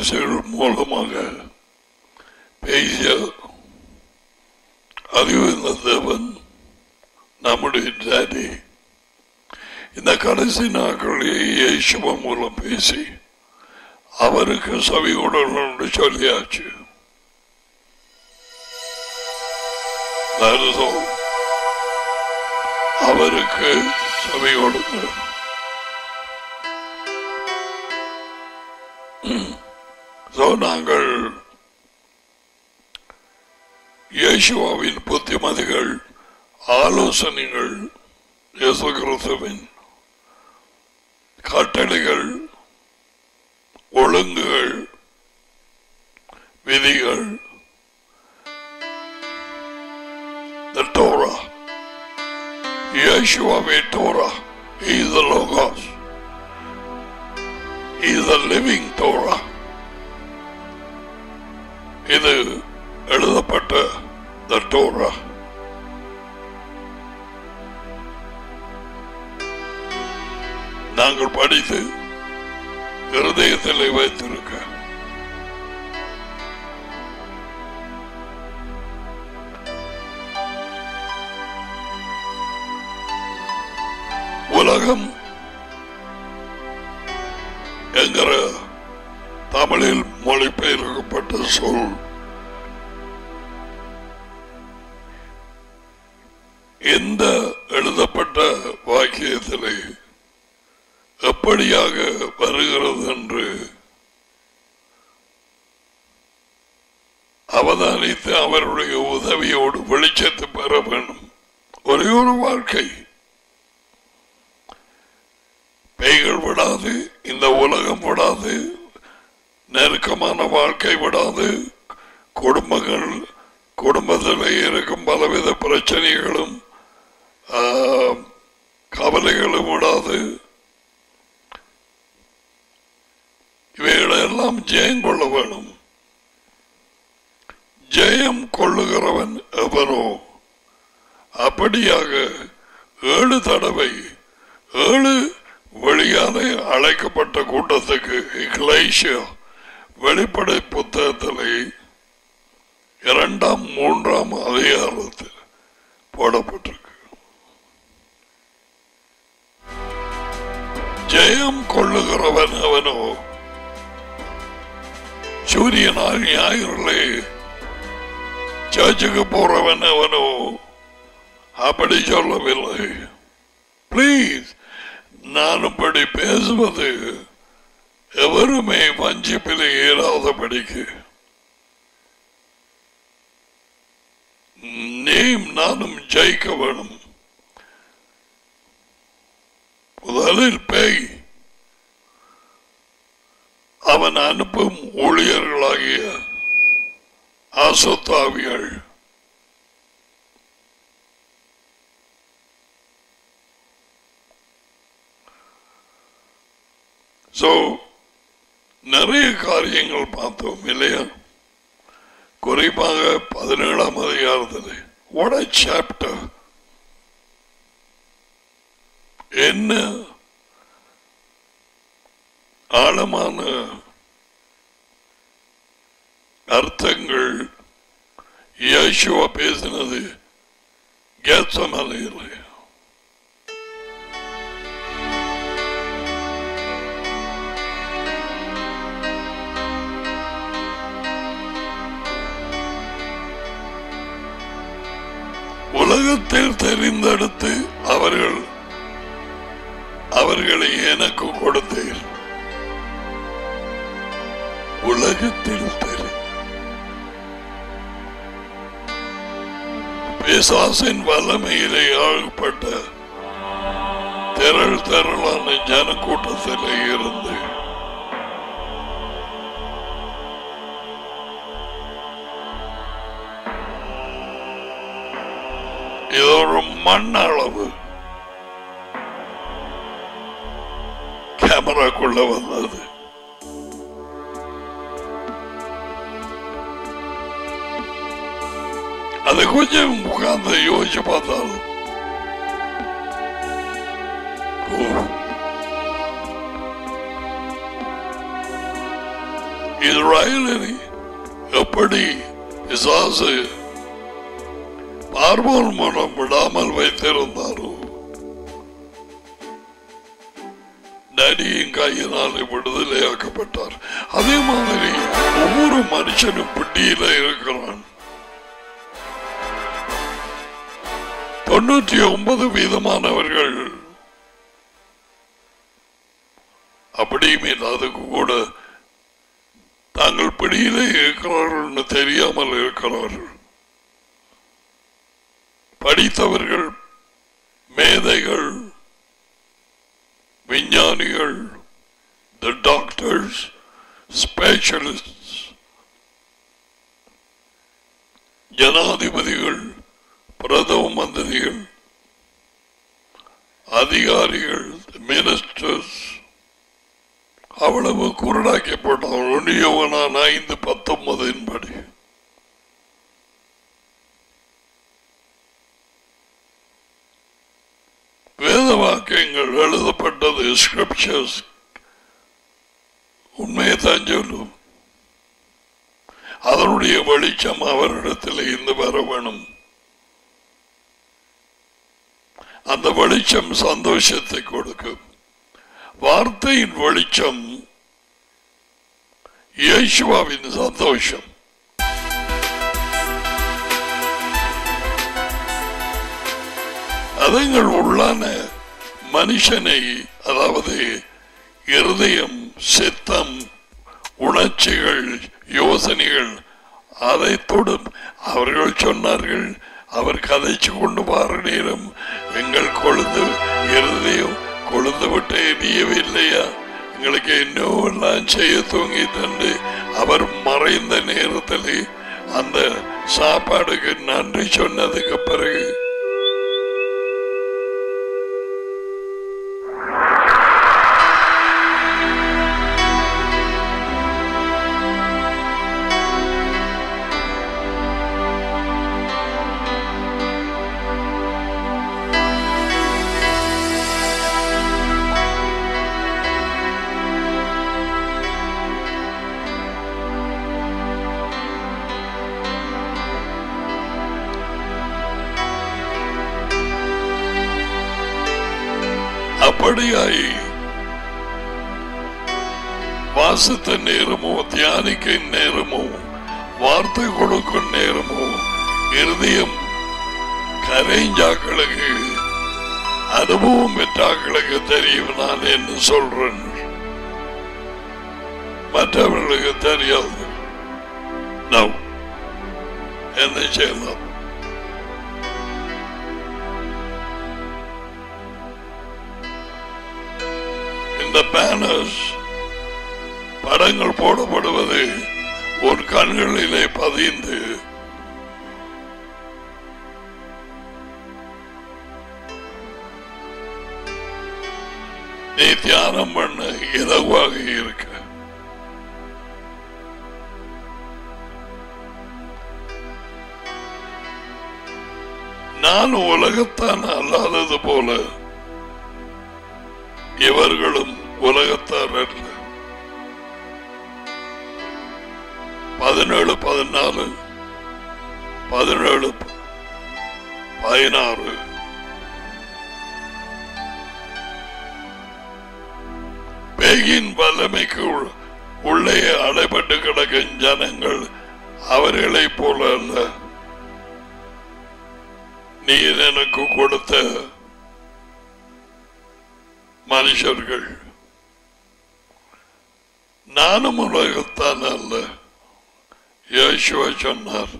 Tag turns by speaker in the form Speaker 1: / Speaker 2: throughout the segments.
Speaker 1: தீர்க்கதரிசிகள் மூலமாக பேசிய அறிவுந்த தேவன் நம்முடைய ஜாதி இந்த கடைசி நாட்களில் இயேசுவ மூலம் பேசி அவருக்கு சவி உடல் சொல்லியாச்சு That is all. அவருக்கு சபை கொடுங்கள் So, நாங்கள் இயேசுவாவின் புத்திமதிகள் ஆலோசனைகள் இயேசு கிறிஸ்துவின் கட்டளைகள் ஒழுங்குகள் விதிகள் the Torah. Yeshua made Torah. He is the Logos. He is the living Torah. இது எழுதப்பட்ட the Torah. நாங்கள் படித்து இருதயத்தில் வைத்திருக்க உலகம் என்கிற தமிழில் மொழிபெயர்க்கப்பட்ட சொல் எந்த எழுதப்பட்ட வாக்கியத்திலே எப்படியாக வருகிறது என்று அவதானித்து அவருடைய உதவியோடு வெளிச்சத்தை பெற வேண்டும் ஒரே ஒரு வாழ்க்கை பேய்கள் விடாது இந்த உலகம் விடாது நெருக்கமான வாழ்க்கை விடாது குடும்பங்கள் குடும்பத்தில் இருக்கும் பலவித பிரச்சனைகளும் ஆ, கவலைகளும் விடாது இவைகளெல்லாம் ஜெயம் கொள்ள வேணும் ஜெயம் கொள்ளுகிறவன் எவனோ அப்படியாக ஏழு தடவை ஏழு வெளியாலே அழைக்கப்பட்ட கூட்டத்துக்கு இக்லேஷியா வெளிப்படை புத்தகத்திலே இரண்டாம் மூன்றாம் அதிகாரத்தில் போடப்பட்டிருக்கு ஜெயம் கொள்ளுகிறவன் அவனோ சூரியனால் ஞாயிறிலே சர்ச்சுக்கு போறவன் அவனோ அப்படி சொல்லவில்லை பிளீஸ் நான் இப்படி பேசுவது எவருமே வஞ்சிப்பில் ஏறாதபடிக்கு நீயும் நானும் ஜெயிக்க வேணும் முதலில் பேய் அவன் அனுப்பும் ஊழியர்களாகிய ஆசத்தாவிகள் ஸோ நிறைய காரியங்கள் பார்த்தோம் இல்லையா குறிப்பாக பதினேழாம் அதிகாரத்தில் what a chapter என்ன ஆழமான அர்த்தங்கள் இயேசுவா பேசினது கேட்சமலையில் உலகத்தில் தெரிந்தெடுத்து அவர்கள் அவர்களை எனக்கு கொடுத்தீர் உலகத்தில் தெரி பிசாசின் வல்லமையிலே ஆழ்பட்ட திரள் திரளான ஜனக்கூட்டத்திலே இருந்து இது ஒரு மண் அளவு கேமராக்குள்ள வந்தது அதை கொஞ்சம் உட்கார்ந்து யோசிச்சு பார்த்தால் ஓ. இது இஸ்ராயலனை எப்படி பிசாசு பார்வோன் மூலம் விடாமல் வைத்திருந்தாரோ நரியின் கையினாலே விடுதலையாக்கப்பட்டார் அதே மாதிரி ஒவ்வொரு மனுஷனும் பிடியில இருக்கிறான் தொண்ணூற்றி ஒன்பது வீதமானவர்கள் அப்படியும் இல்லாதது கூட தாங்கள் பிடியிலே இருக்கிறார்கள் தெரியாமல் இருக்கிறார்கள் படித்தவர்கள் மேதைகள் விஞ்ஞானிகள் த டாக்டர்ஸ் ஸ்பெஷலிஸ்ட் ஜனாதிபதிகள் பிரதம மந்திரிகள் அதிகாரிகள் மினிஸ்டர்ஸ் அவ்வளவு குருடாக்கப்பட்டான் ஒன்றியவனான் ஐந்து பத்தொன்பதின் படி வேத வாக்கியங்கள் எழுதப்பட்டது ஸ்கிரிப்சர்ஸ் உண்மையை தான் சொல்லும் அதனுடைய வெளிச்சம் அவரிடத்தில் இருந்து வர வேணும் அந்த வெளிச்சம் சந்தோஷத்தை கொடுக்கும் வார்த்தையின் வெளிச்சம் இயேசுவாவின் சந்தோஷம் அதுங்கள் உள்ளான மனுஷனை அதாவது இருதயம் சித்தம் உணர்ச்சிகள் யோசனைகள் அதை தொடும் அவர்கள் சொன்னார்கள் அவர் கதைச்சு கொண்டு வார நேரம் எங்கள் கொழுந்து இருதயம் கொழுந்து விட்டு எரியவில்லையா எங்களுக்கு இன்னும் எல்லாம் செய்ய தூங்கிட்டு அவர் மறைந்த நேரத்தில் அந்த சாப்பாடுக்கு நன்றி சொன்னதுக்கு பிறகு அப்படியாய் வாசித்த நேரமோ தியானிக்க நேரமோ வார்த்தை கொடுக்கும் நேரமோ இருதயம் கரைஞ்சாக்களுக்கு அனுபவம் பெற்றாக்களுக்கு தெரியும் நான் என்ன சொல்றேன் மற்றவர்களுக்கு தெரியாது No. என்ன செய்யலாம் இந்த பேனர்ஸ் படங்கள் போடப்படுவது ஒரு கண்களிலே பதிந்து நீ தியானம் பண்ண இலகுவாக இருக்க நான் உலகத்தான் அல்லாதது போல இவர்களும் உலகத்தார் அல்ல பதினேழு பதினாலு பதினேழு பதினாறு பேகின் வல்லமைக்கு உள்- உள்ளே அடைபட்டு கிடக்கும் ஜனங்கள் அவர்களைப் போல அல்ல நீர் எனக்கு கொடுத்த மனுஷர்கள் நானும் உலகத்தான் அல்ல யேசுவ சொன்னார்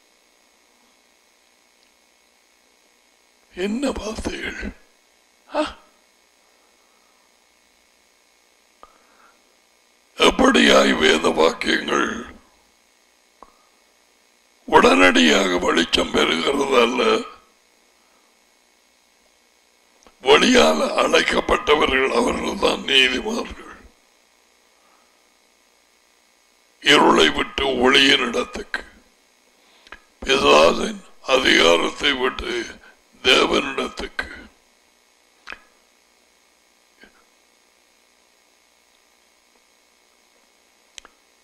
Speaker 1: என்ன வார்த்தைகள் ஆ? எப்படியாய் வேத வாக்கியங்கள் உடனடியாக வெளிச்சம் பெறுகிறது அல்ல வழியால் அழைக்கப்பட்டவர்கள் அவர்கள் தான் நீதிமான்கள் இருளை விட்டு ஒளியின் இடத்துக்கு பிசாசின் அதிகாரத்தை விட்டு தேவனிடத்துக்கு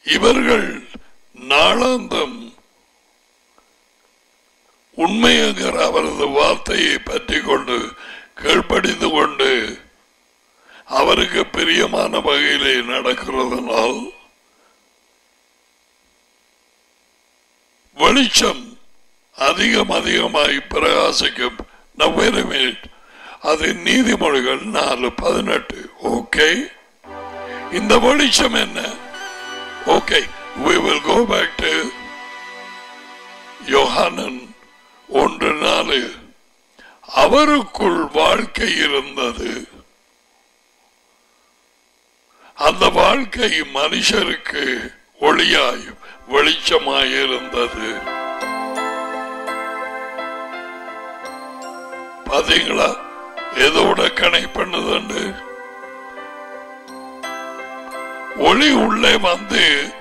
Speaker 1: இவர்கள் நாளாந்தம் உண்மையங்கிற அவரது வார்த்தையை பற்றி கொண்டு கீழ்ப்படிந்து கொண்டு அவருக்கு பிரியமான வகையிலே நடக்கிறதுனால் வெளிச்சம் அதிகம் அதிகமாய் பிரகாசிக்கும் நவ்வேறுமே அது நீதிமொழிகள் நாலு பதினெட்டு ஓகே இந்த வெளிச்சம் என்ன okay we will go back to Yohanan ஒன்று நாலு அவருக்குள் வாழ்க்கை இருந்தது அந்த வாழ்க்கை மனுஷருக்கு ஒளியாய் வெளிச்சமாய் இருந்தது பாத்தீங்களா எதோட கணை பண்ணுதுண்டு ஒளி உள்ளே வந்து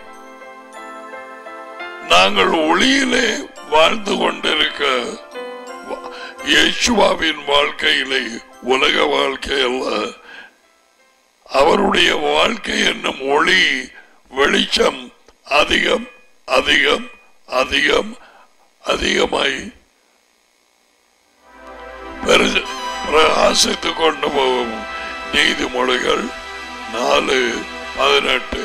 Speaker 1: நாங்கள் ஒளியிலே வாழ்ந்து கொண்டிருக்க இயேசுவாவின் வாழ்க்கையிலே உலக வாழ்க்கை அல்ல அவருடைய வாழ்க்கை என்னும் ஒளி வெளிச்சம் அதிகம் அதிகம் அதிகம் அதிகமாய் பெரு- பிரகாசித்துக் கொண்டு போகும் நீதிமொழிகள் நாலு பதினெட்டு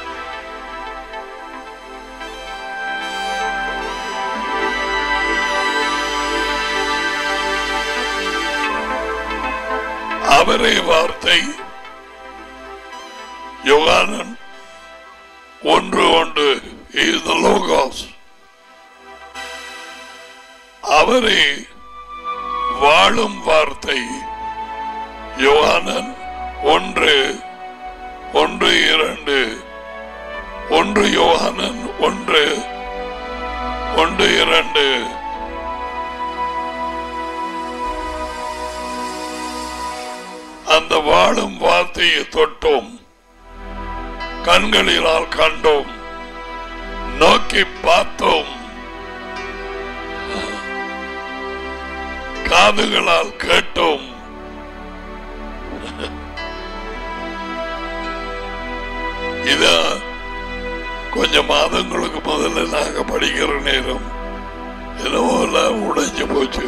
Speaker 1: அவரே வார்த்தை யோகானன் ஒன்று ஒன்று is the logos அவரே வாழும் வார்த்தை யோகானன் ஒன்று ஒன்று இரண்டு ஒன்று யோகானன் ஒன்று ஒன்று இரண்டு அந்த வாழும் வார்த்தையை தொட்டோம் கண்களினால் கண்டோம் நோக்கி பார்த்தோம் காதுகளால் கேட்டோம் இத கொஞ்சம் மாதங்களுக்கு முதல்ல நாங்க படிக்கிற நேரம் என்னவோ எல்லாம் உடைஞ்சு போச்சு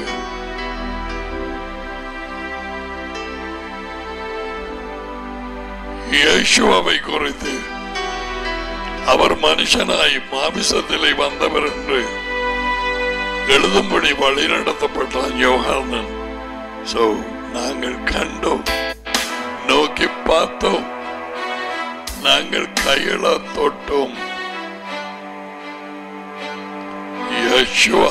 Speaker 1: இயேசுவை குறித்து அவர் மனுஷனாய் மாமிசத்திலே வந்தவர் என்று எழுதும்படி வழி நடத்தப்பட்டான் யோகானன் சோ நாங்கள் கண்டோம் நோக்கி பார்த்தோம் நாங்கள் கையில தொட்டோம் யேசுவா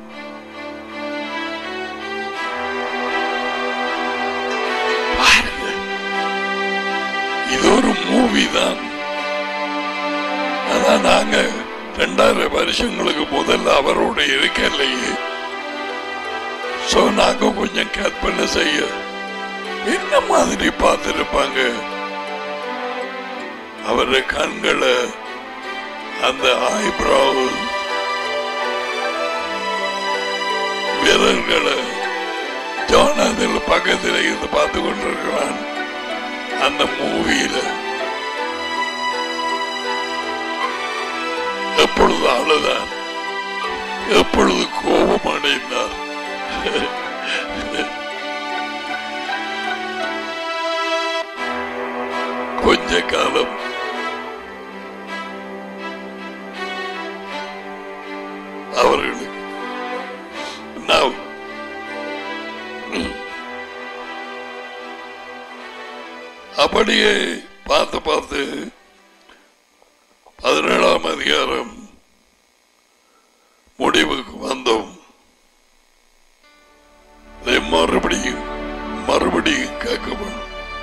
Speaker 1: பாருங்க இது ஒரு மூவி தான் ஆனா நாங்க ரெண்டாயிரம் வருஷங்களுக்கு முதல்ல அவரோட இருக்கலையே சோ நாங்க கொஞ்சம் கற்பனை செய்ய என்ன மாதிரி பார்த்திருப்பாங்க அவருடைய கண்களை அந்த ஐப்ராவ் விரல்களை ஜான் அதில் பக்கத்தில் இருந்து பார்த்து கொண்டிருக்கிறான் அந்த மூவியில எப்பொழுது அழுதார் எப்பொழுது கோபம் அடைந்தார் கொஞ்ச காலம் அவர்களுக்கு Now, அப்படியே பார்த்து பார்த்து பதினேழாம் அதிகாரம் முடிவுக்கு வந்தோம் இதை மறுபடியும் மறுபடியும் கேட்கப்படும்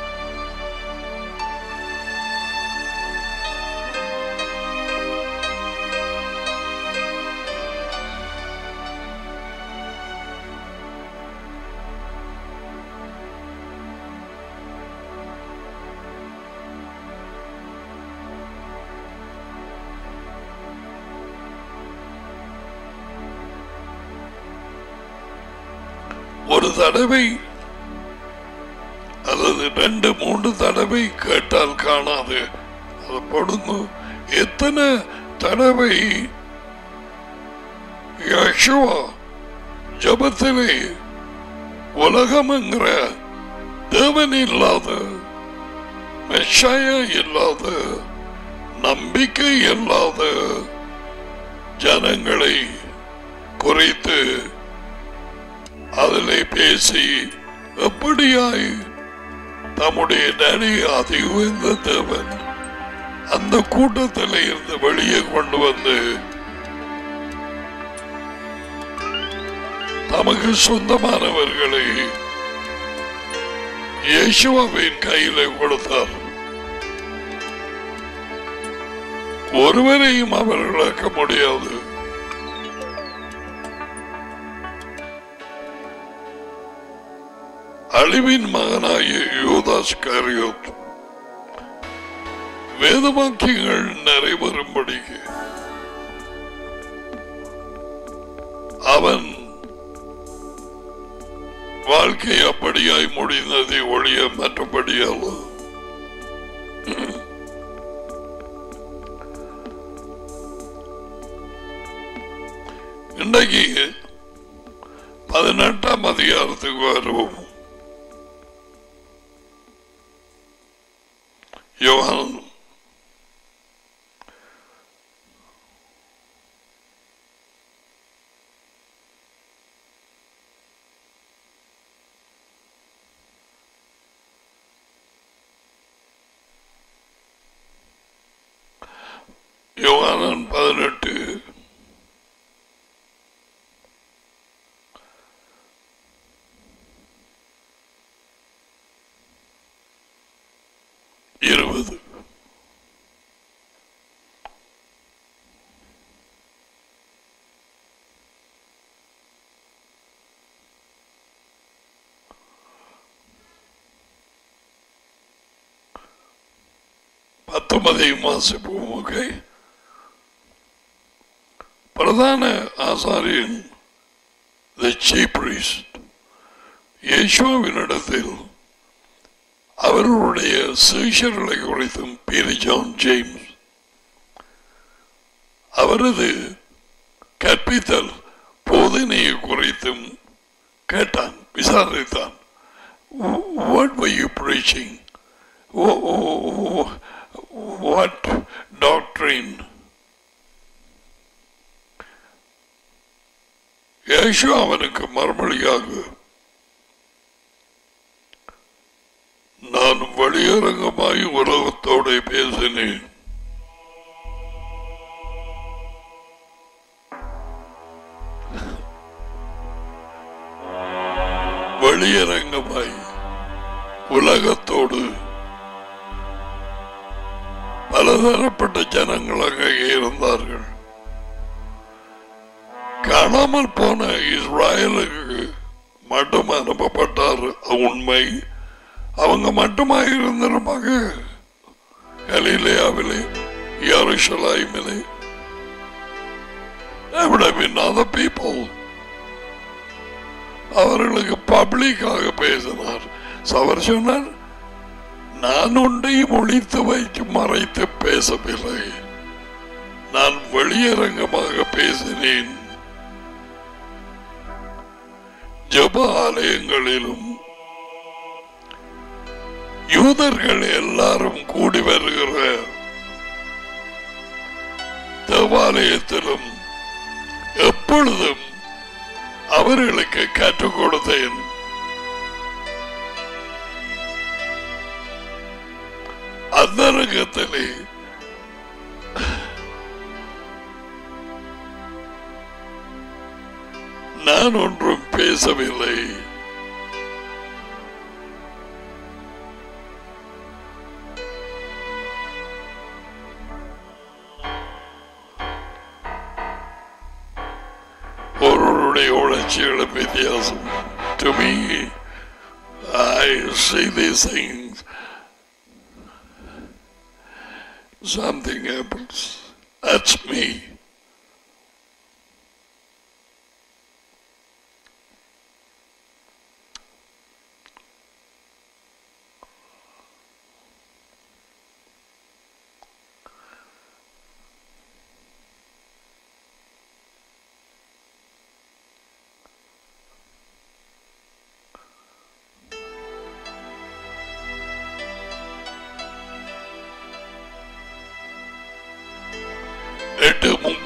Speaker 1: ஒரு தடவை அல்லது ரெண்டு மூன்று தடவை கேட்டால் காணாது அது பொடுங்கு எத்தனை தடவை யசுவா ஜபத்திலே உலகம் என்கிற தேவன் இல்லாத மெஷாயா இல்லாத நம்பிக்கை இல்லாத ஜனங்களை குறித்து அதிலே பேசி எப்படியாய் தம்முடைய டேடி அதி உயர்ந்த தேவன் அந்த கூட்டத்தில் இருந்து வெளியே கொண்டு வந்து தமக்கு சொந்தமானவர்களை இயேசுவாவின் கையில கொடுத்தார் ஒருவரையும் அவர் இழக்க முடியாது அழிவின் மகனாகிய யூதாஸ் காரியோத் வேதவாக்கியங்கள் நிறைவேறும்படிக்கு அவன் வாழ்க்கை அப்படியாய் முடிந்ததை ஒழிய மற்றபடியால் இன்றைக்கு பதினெட்டாம் அதிகாரத்துக்கு வருவோம் யோகான் யோகானன் பதினெட்டு இருபது பத்தொன்பதையும் வாசிப்போம் ஓகே பிரதான ஆசாரியன் the chief priest இயேசுவினிடத்தில் அவர்களுடைய சீஷர்களை குறித்தும் பீரி ஜான் ஜேம்ஸ் அவரது கற்பித்தல் போதனையை குறித்தும் கேட்டான் விசாரித்தான் what were you preaching Wh- wh- what doctrine இயேசு அவனுக்கு மறுமொழியாக நான் வெளியரங்கமாய் உலகத்தோட பேசினேன் வெளியரங்கமாய் உலகத்தோடு பலதரப்பட்ட ஜனங்கள் அங்கே இருந்தார்கள் காணாமல் போன இஸ்ராயலுக்கு மட்டும் அனுப்பப்பட்டார் அது உண்மை அவங்க மட்டுமாக இருந்திருப்பாங்க கலிலேயாவிலே யருஷலாய்மிலே There would have been other people. அவர்களுக்கு பப்ளிக்காக பேசினார் So அவர் சொன்னார் நான் ஒன்றையும் ஒழித்து வைத்து மறைத்து பேசவில்லை நான் வெளியரங்கமாக பேசினேன் ஜப ஆலயங்களிலும் யூதர்கள் எல்லாரும் கூடி வருகிற தேவாலயத்திலும் எப்பொழுதும் அவர்களுக்கு கற்றுக் கொடுத்தேன் அந்தரங்கத்திலே நான் ஒன்றும் பேசவில்லை ஒருவருடைய உணர்ச்சிகளும் வித்தியாசம் to me I see these things something happens that's me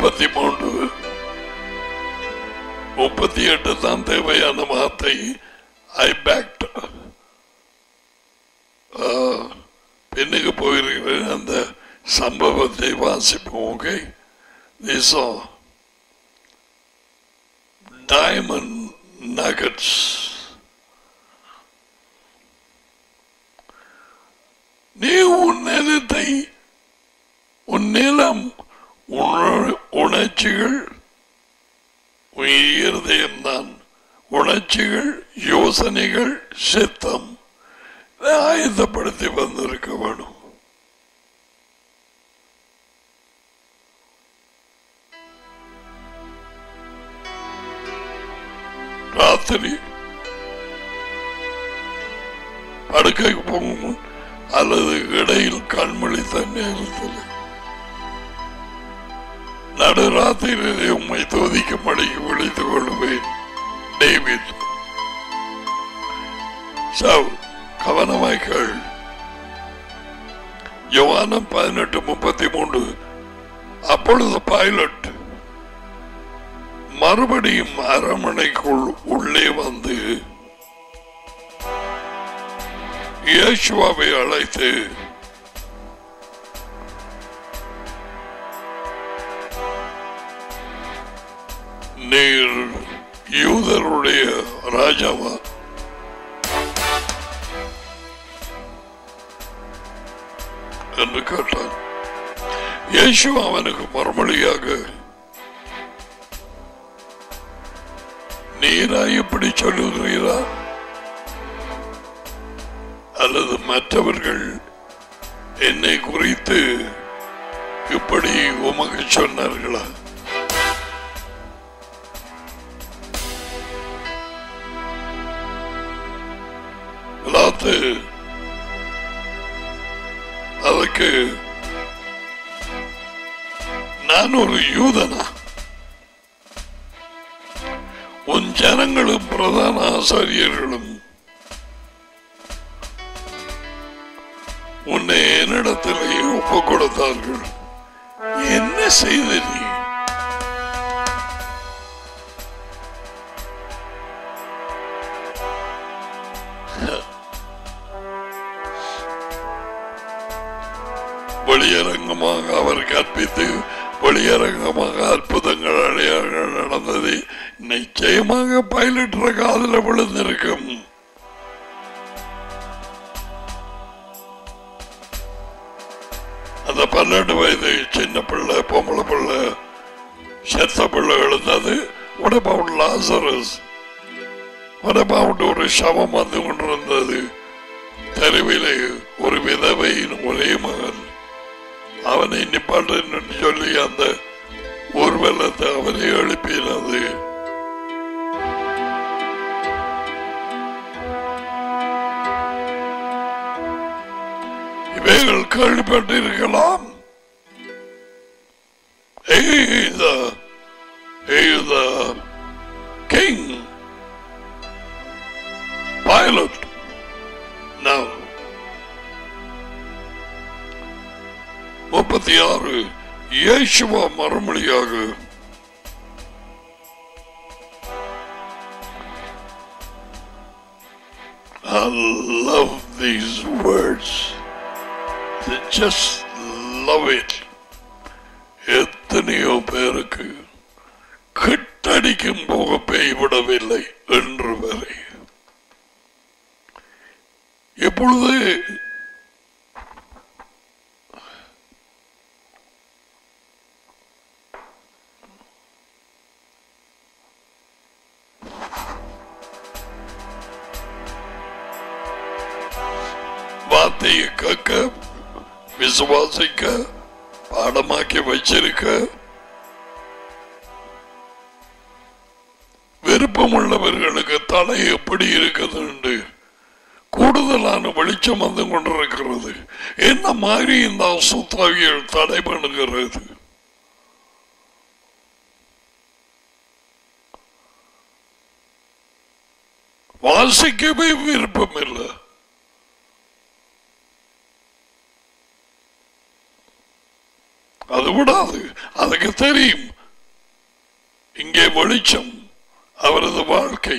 Speaker 1: முப்பத்தி மூன்று முப்பத்தி எட்டு தான் தேவையான வார்த்தை ஐ பேக்ட் பெண்ணுக்கு போயிருக்கிறேன் அந்த சம்பவத்தை வாசிப்போம் ஓகே திசோ diamond nuggets. நீ உன் நிலத்தை உன் நிலம் உண- உணர்ச்சிகள் உன் இருதயம்தான் உணர்ச்சிகள் யோசனைகள் சித்தம் இதை ஆயத்தப்படுத்தி வந்திருக்க வேணும் ராத்திரி படுக்கைக்கு போகும் முன் அல்லது இடையில் கண்மொழித்த நேரத்தில் நடுராத்திரியிலே உம்மை தோதிக்கும்படி விழித்துக் கொள்வேன் டேவிட் சவ் கவனமாய் கேள் யோவானம் பதினெட்டு முப்பத்தி மூன்று அப்பொழுது பைலட் மறுபடியும் அரமனைக்குள் உள்ளே வந்து இயேசுவாவை அழைத்து நீர் யூதருடைய ராஜாவா என்று கேட்டான் இயேசு அவனுக்கு மறுமொழியாக நீரா இப்படி சொல்லுகிறீரா அல்லது மற்றவர்கள் என்னை குறித்து இப்படி உமக்கு சொன்னார்களா பிலாத்து அதுக்கு நான் ஒரு யூதனா உன் ஜனங்களும் பிரதான ஆசாரியர்களும் உன்னை என்னிடத்திலே ஒப்பு கொடுத்தார்கள் என்ன செய்த நீ வெளியரங்கமாக அவர் கற்பித்து வெளியரங்கமாக அற்புதங்கள் அடையாளங்கள் நடந்தது நிச்சயமாக பைலட் காதல விழுந்திருக்கும் அந்த பன்னெண்டு வயது சின்ன பிள்ளை பொம்பளை பிள்ளை செத்த பிள்ளை எழுந்தது உடம்பவுட் லாசரஸ் உடம்பவுட் ஒரு சவம் வந்து கொண்டிருந்தது தெருவிலே ஒரு விதவையின் ஒரே மகன் அவனை நிப்பாட்டு சொல்லி அந்த ஊர்வலத்தை அவனை எழுப்பினது இவைகள் கேள்விப்பட்டிருக்கலாம் He the, he the king, pilot. Now, முப்பத்தி ஆறு இயேசுவா மறுமொழியாக I love these words. They just love it. எத்தனையோ பேருக்கு கிட்டடிக்கும் போக பேய் விடவில்லை என்று வரை எப்பொழுது வார்த்தையை கேட்க விசுவாசிக்க பாடமாக்கி வச்சிருக்க விருப்பம் உள்ளவர்களுக்கு தலை எப்படி இருக்குது என்று கூடுதலான வெளிச்சம் வந்து கொண்டிருக்கிறது என்ன மாதிரி இந்த அசுத்தாவியல் தடை பண்ணுகிறது வாசிக்கவே விருப்பம் இல்லை அது விடாது அதுக்கு தெரியும் இங்கே வெளிச்சம் அவரது வாழ்க்கை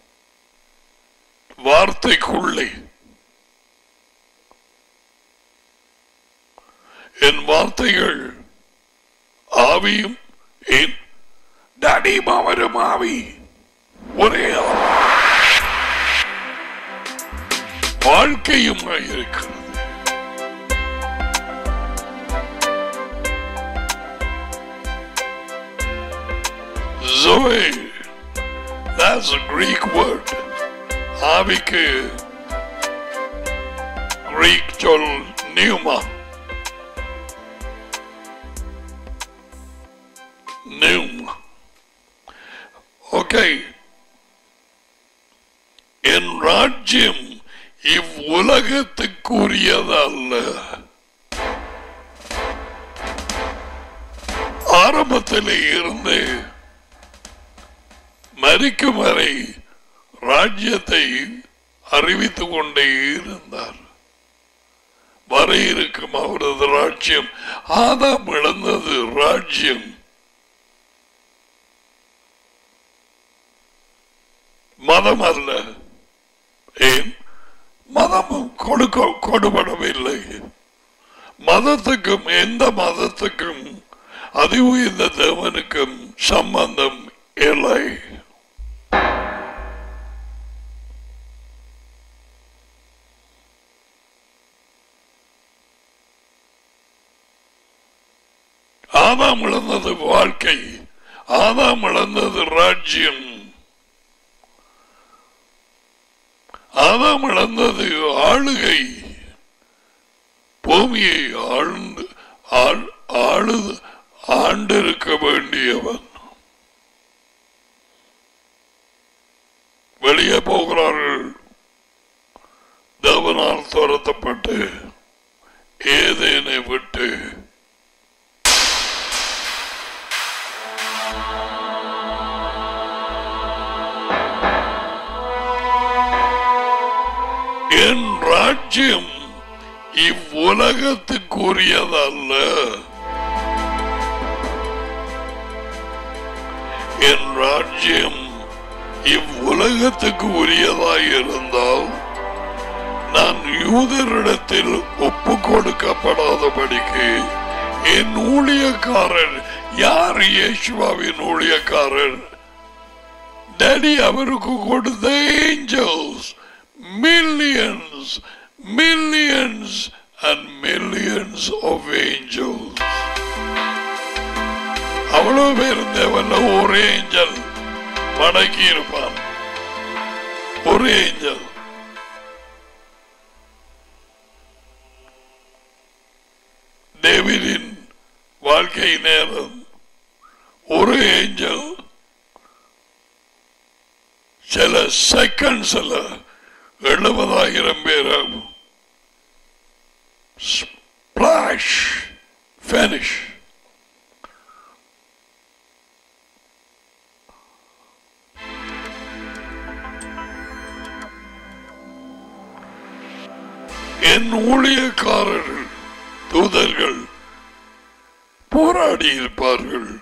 Speaker 1: வார்த்தைக்குள்ளே என் வார்த்தைகள் ஆவியும் என் டடியும் அவரும் ஆவி ஒரே ஆவி. வாழ்க்கையும் இருக்கிறது Zoe, that's a Greek word. ஆவிக்கு கிரீக் சொல் நியூமா நியூமா ஓகே என் ராஜ்யம் இவ்வுலகத்துக்குரியதல்ல ஆரம்பத்திலே இருந்து மறிக்கும் வரை ராஜ்யத்தை அறிவித்துக் கொண்டே இருந்தார் வர இருக்கும் அவரது ராஜ்யம் ஆதாம் இழந்தது ராஜ்யம் மதம் அல்ல ஏன் மதமும் கொடுக்க கொடுபடவில்லை மதத்துக்கும் எந்த மதத்துக்கும் அதி உயர்ந்த தேவனுக்கும் சம்பந்தம் இல்லை ஆதாம் இழந்தது வாழ்க்கை ஆதாம் இழந்தது ராஜ்யம் ஆதாம் இழந்தது ஆளுகை பூமியை ஆழ்ந்து ஆள் ஆளு ஆண்டிருக்க வேண்டியவன் வெளியே போகிறார்கள் தேவனால் துரத்தப்பட்டு ஏதேனை விட்டு என் ராஜ்யம் இவ்வுலகத்துக்குரியதல்ல என் ராஜ்யம் இவ்வுலகத்துக்கு உரியதாய் இருந்தால் நான் யூதரிடத்தில் ஒப்பு கொடுக்கப்படாதபடிக்கு என் ஊழியக்காரர் யார் இயேசுவாவின் ஊழியக்காரர் டேடி அவருக்கு கொடுத்த angels millions millions and millions of angels அவ்வளவு பேர் இருந்தவல்ல ஒரு ஏஞ்சல் மடக்கி இருப்பான் ஒரு ஏஞ்சல் டேவிடின் வாழ்க்கை நேரம் ஒரு ஏஞ்சல் சில செகண்ட்ஸ்ல எழுபதாயிரம் பேர் ஸ்பிளாஷ் finish என் ஊழியக்காரர்கள் தூதர்கள் போராடி இருப்பார்கள்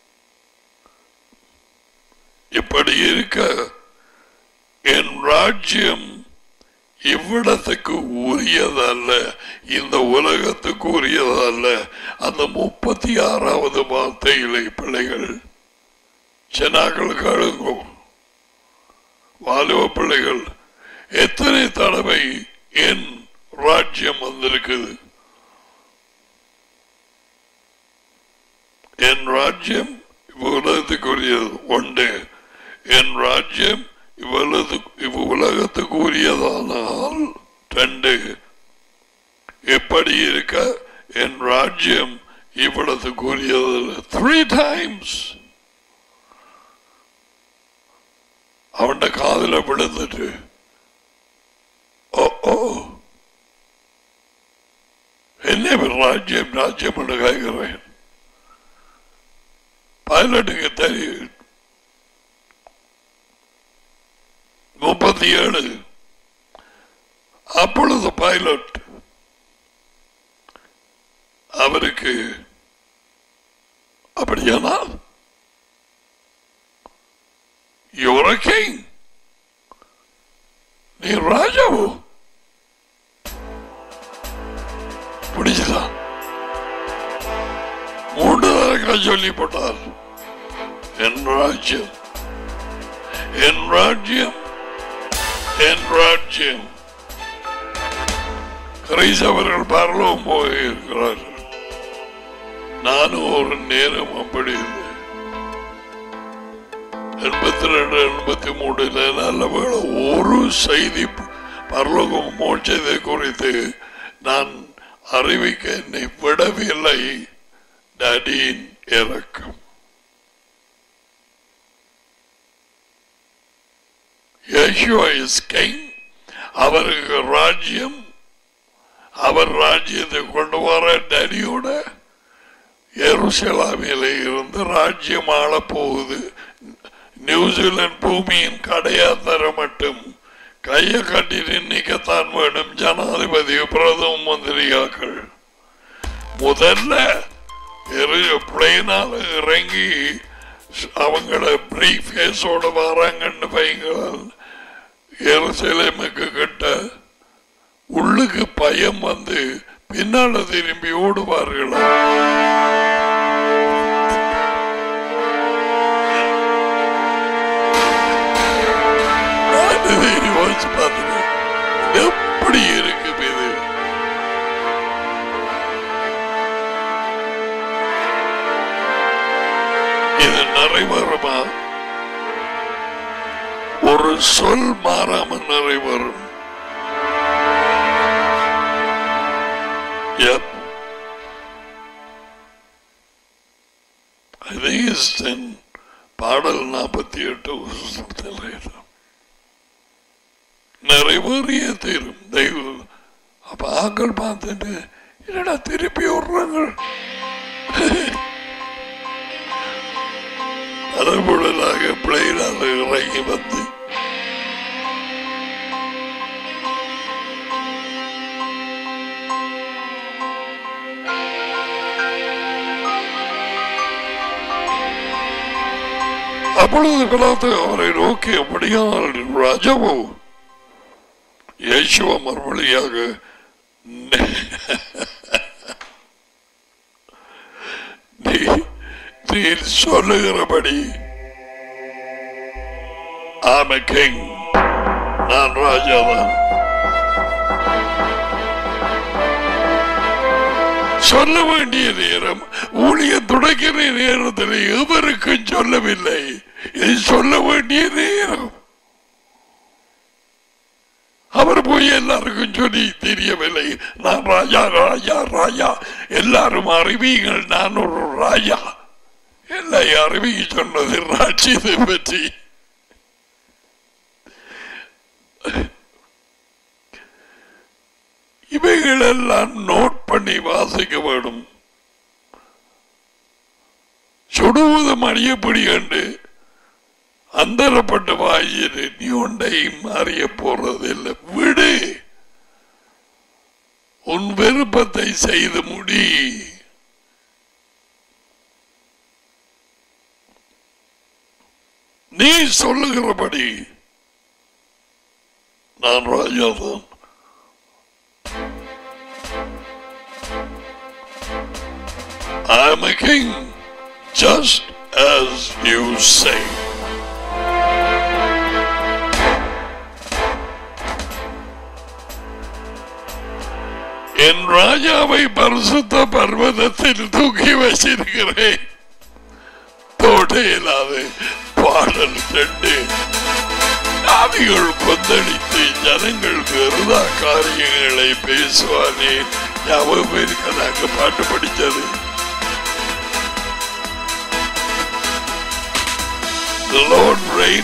Speaker 1: இப்படி இருக்க என் ராஜ்யம் இவ்விடத்துக்கு உரியதல்ல இந்த உலகத்துக்கு உரியதல்ல அந்த முப்பத்தி ஆறாவது வார்த்தையிலே பிள்ளைகள் சென்னாக்கள் கழுங்கோ வாலிப பிள்ளைகள் எத்தனை தடவை என் ராஜ்யம் வந்திருக்குது என் ராஜ்யம் இவ்வுலகத்துக்குரியது ஒன்று என் ராஜ்யம் இவ்வளவு இவ் உலகத்துக்கு உரியதானால் ரெண்டு எப்படி இருக்க என் ராஜ்யம் இவ்வளவுக்கு உரியது த்ரீ டைம்ஸ் அவன் காதுல விழுந்துட்டு ஓ ஓ என்ன ராஜ்யம் ராஜ்யம் என்று கேட்கிறேன் பைலட்டுக்கு தெரியும் முப்பத்தி ஏழு அப்பொழுது பைலட் அவருக்கு அப்படியானால் உறக்க சொல்லி போட்டார் என் ராஜ்யம் என் ராஜ்யம் என் ராஜ்யம் கிரைசவர்கள் பரலோகம் போயிருக்கிறார்கள் நானும் ஒரு நேரம் அப்படி இல்லை எண்பத்தி ரெண்டு எண்பத்தி மூணுல நல்ல வேளை ஒரு செய்தி பரலோகம் மோட்சத்தை குறித்து நான் அறிவிக்க என்னை விடவில்லை டடியின் இறக்கம் Yeshua is king அவருக்கு ராஜ்யம் அவர் ராஜ்யத்தை கொண்டு வர டடியோட எருசலாமில இருந்து ராஜ்யம் ஆள போகுது நியூசிலாந்து பூமியின் கடையாத்தர மட்டும் கையை கட்டி நிற்கத்தான் வேணும் ஜனாதிபதி பிரதம மந்திரியாக்கள் முதல்ல பிளேனால இறங்கி அவங்கள பிரீஃபேஸோட வராங்கன்னு பையங்கள் எருசலேமுக்கு கிட்ட உள்ளுக்கு பயம் வந்து பின்னால திரும்பி ஓடுவார்களா அது யோசிச்சு பார்த்துட்டு எப்படி இருக்கு இது இது நிறைவேறுமா ஒரு சொல் மாறாம நிறைவேறும் Yep. I think it's in பாடல் நாற்பத்தி எட்டு நிறைவேறிய தீரும் தெய்வம் அப்ப ஆக்கள் பார்த்துட்டு என்னடா திருப்பி விடுறாங்க அதன்பொழுதாக பிள்ளைகளால் இறங்கி வந்து அப்பொழுது பிலாத்து அவரை நோக்கி அப்படியால் ராஜாவோ இயேசுவ மறுமொழியாக நீ நீ சொல்லுகிறபடி ஆம கிங் நான் ராஜாதான் சொல்ல வேண்டிய நேரம் ஊழிய துடைக்கிற நேரத்தில் எவருக்கும் சொல்லவில்லை இது சொல்ல வேண்டிய நேரம் அவர் போய் எல்லாருக்கும் சொல்லி தெரியவில்லை நான் ராஜா ராஜா ராஜா எல்லாரும் அறிவியுங்கள் நான் ஒரு ராஜா எல்லாம் அறிவிக்க சொன்னது ராட்சியத்தை பற்றி இவைகளெல்லாம் நோட் பண்ணி வாசிக்க வேண்டும் சுடுவதும் அறியப்படி கண்டு அந்தரப்பட்ட வாயில் நீ ஒன்றையும் அறிய போறதில்லை விடு உன் விருப்பத்தை செய்து முடி நீ சொல்லுகிறபடி நான் ராஜாதான் I am a king, just as you say. என் ராஜாவை பரிசுத்த பர்வதத்தில் தூக்கி வச்சிருக்கிறேன் தோடையிலாது பாடல் ரெண்டு ஆவிகள் கொந்தளித்து ஜனங்கள் வெறுதா காரியங்களை பேசுவானே ஞாபகம் இருக்க நாங்க பாட்டு படிச்சது The Lord reign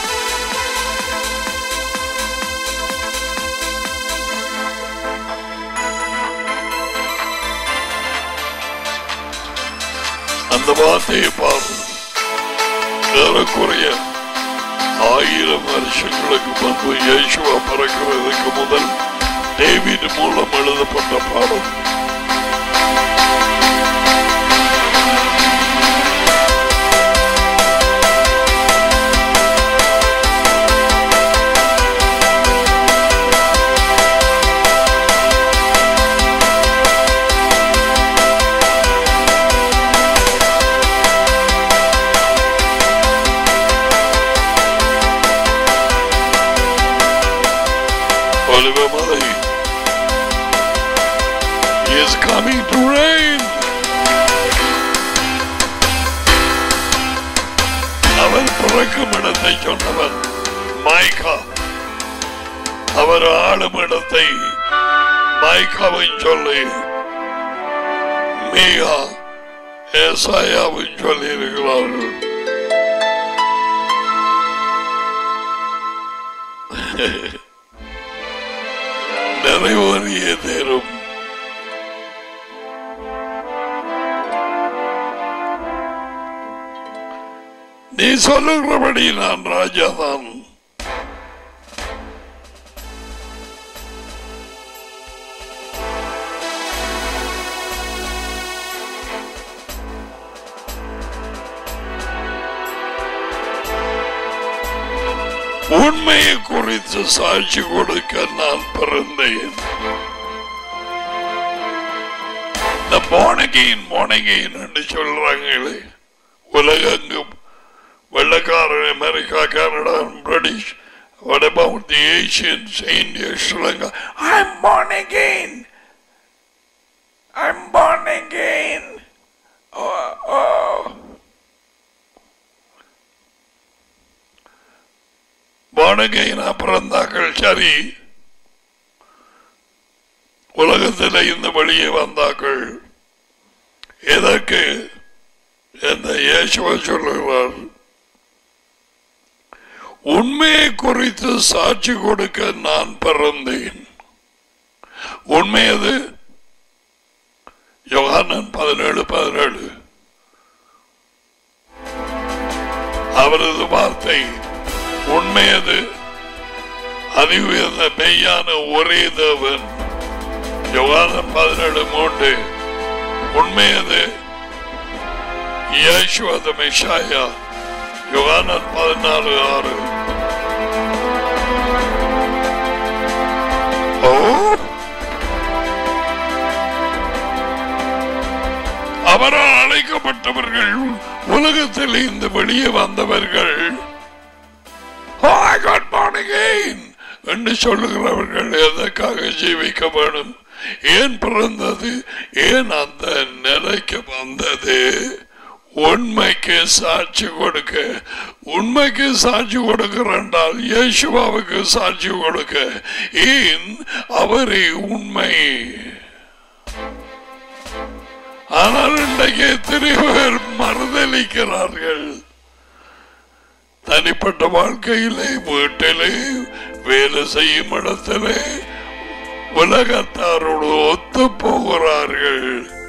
Speaker 1: அந்த வார்த்தையை பாரு ஏறக்குறைய ஆயிரம் வருஷங்களுக்கு முன்பு இயேசுவா பிறக்கிறதுக்கு முதல் டேவிட் மூலம் எழுதப்பட்ட பாடம் is coming to reign. அவர் பிறக்கும் இடத்தை சொன்னவர் மைக்கா அவர் ஆளும் இடத்தை மைக்காவின் சொல்லி மீகா ஏசாயாவின் சொல்லி இருக்கிறார்கள் நிறைவேறிய தேரும் நீ சொல்லுகிறபடி நான் ராஜாதான் உண்மையை குறித்து சாட்சி கொடுக்க நான் பிறந்தேன் இந்த மோனகியின் மோனகியின் என்று சொல்றாங்களே உலகெங்கும் வெள்ளக்காரன் America Canada British What about the Asians, India, Sri Lanka? I'm born again. I'm born again. Oh, oh. Born again பிறந்தாக்கள் சரி உலகத்தில் இந்த வழியே வந்தாக்கள் எதற்கு எந்த இயேசுவ சொல்லுகிறார் உண்மையை குறித்து சாட்சி கொடுக்க நான் பிறந்தேன் உண்மை அது யோகானன் பதினேழு பதினேழு அவரது வார்த்தை உண்மையது அறிவுயர்ந்த மெய்யான ஒரே தேவன் யோகானன் பதினேழு மூன்று உண்மையது இயேசுவத மெஷாயா யோகானன் பதினாலு ஆறு ஓ அவரால் அழைக்கப்பட்டவர்கள் உலகத்தில் இந்த வெளியே வந்தவர்கள் "Oh, I got born again" என்று சொல்லுகிறவர்கள் எதற்காக ஜீவிக்க வேணும் ஏன் பிறந்தது ஏன் அந்த நிலைக்கு வந்தது உண்மைக்கு சாட்சி கொடுக்க உண்மைக்கு சாட்சி கொடுக்கிறால் இயேசுவாவுக்கு சாட்சி கொடுக்க ஏன் அவரே உண்மை ஆனால் இன்றைக்கு எத்தனை பேர் மறுதளிக்கிறார்கள் தனிப்பட்ட வாழ்க்கையிலே வீட்டிலே வேலை செய்யும் இடத்திலே உலகத்தாரோடு ஒத்து போகிறார்கள்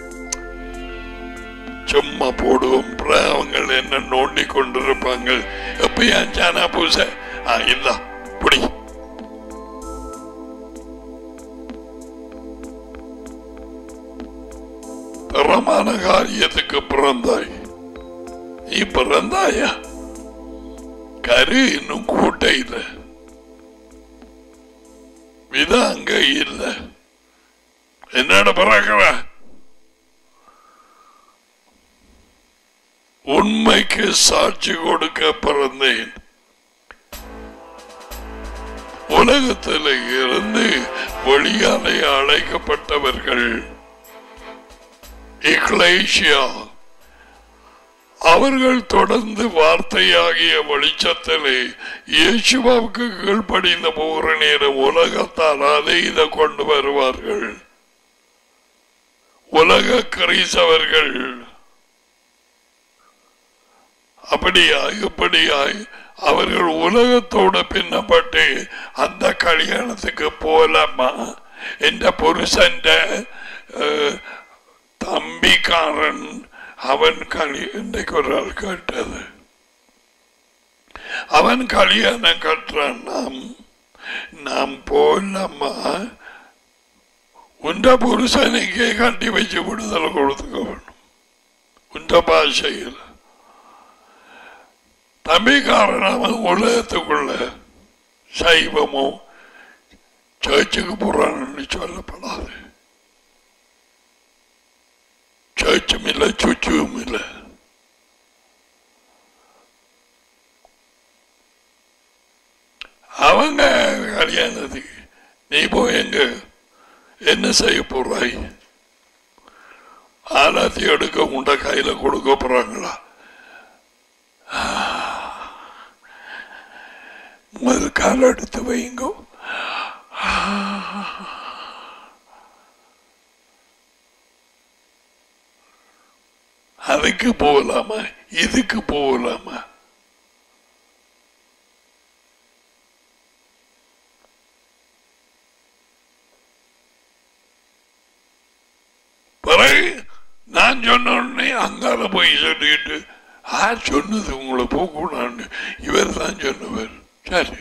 Speaker 1: சும்மா போடுவோம் அவங்க என்ன நோண்டி கொண்டிருப்பாங்க எப்ப ஏன் சானா பூச ஆ, இல்ல புடி தரமான காரியத்துக்கு பிறந்தாய் நீ பிறந்தாயா கரு இன்னும் கூட்ட இல்ல வித அங்க இல்ல என்னோட பிறகுற உண்மைக்கு சாட்சி கொடுக்க பிறந்தேன் உலகத்தில் இருந்து வெளியாலே அழைக்கப்பட்டவர்கள் இக்லேஷியா அவர்கள் தொடர்ந்து வார்த்தையாகிய வெளிச்சத்திலே இயேசுவாவுக்கு கீழ்ப்படிந்த போகிற நேரம் உலகத்தால் அதை இதை கொண்டு வருவார்கள் உலக கிறிஸ்தவர்கள் அப்படியாய் இப்படியாய் அவர்கள் உலகத்தோட பின்னப்பட்டு அந்த கல்யாணத்துக்கு போலம்மா என்ற புருஷன் தம்பிக்காரன் அவன் களி இன்றைக்கு ஒரு ஆள் கேட்டது அவன் கல்யாணம் கட்டுறான் நாம் நாம் போலம்மா உண்ட புருஷனுக்கே கட்டி வச்சு விடுதலை கொடுத்துக்க வேணும் உண்ட பாஷையில் தம்பிக்காரன் அவன் உலகத்துக்குள்ள சைவமோ சர்ச்சுக்கு போறான்னு சொல்லப்படாது சர்ச்சும் இல்லை சுச்சும் இல்லை அவங்க கல்யாணத்துக்கு நீ போய் எங்க என்ன செய்ய போறாய் ஆலாத்தி எடுக்க உண்ட கையில கொடுக்க போறாங்களா முதல் கால் எடுத்து வைங்க அதுக்கு போகலாமா இதுக்கு போகலாமா பிறகு நான் சொன்ன உடனே அங்கால போய் சொல்லிட்டு யார் சொன்னது உங்களை போகக்கூடாது இவர் தான் சொன்னவர் சரி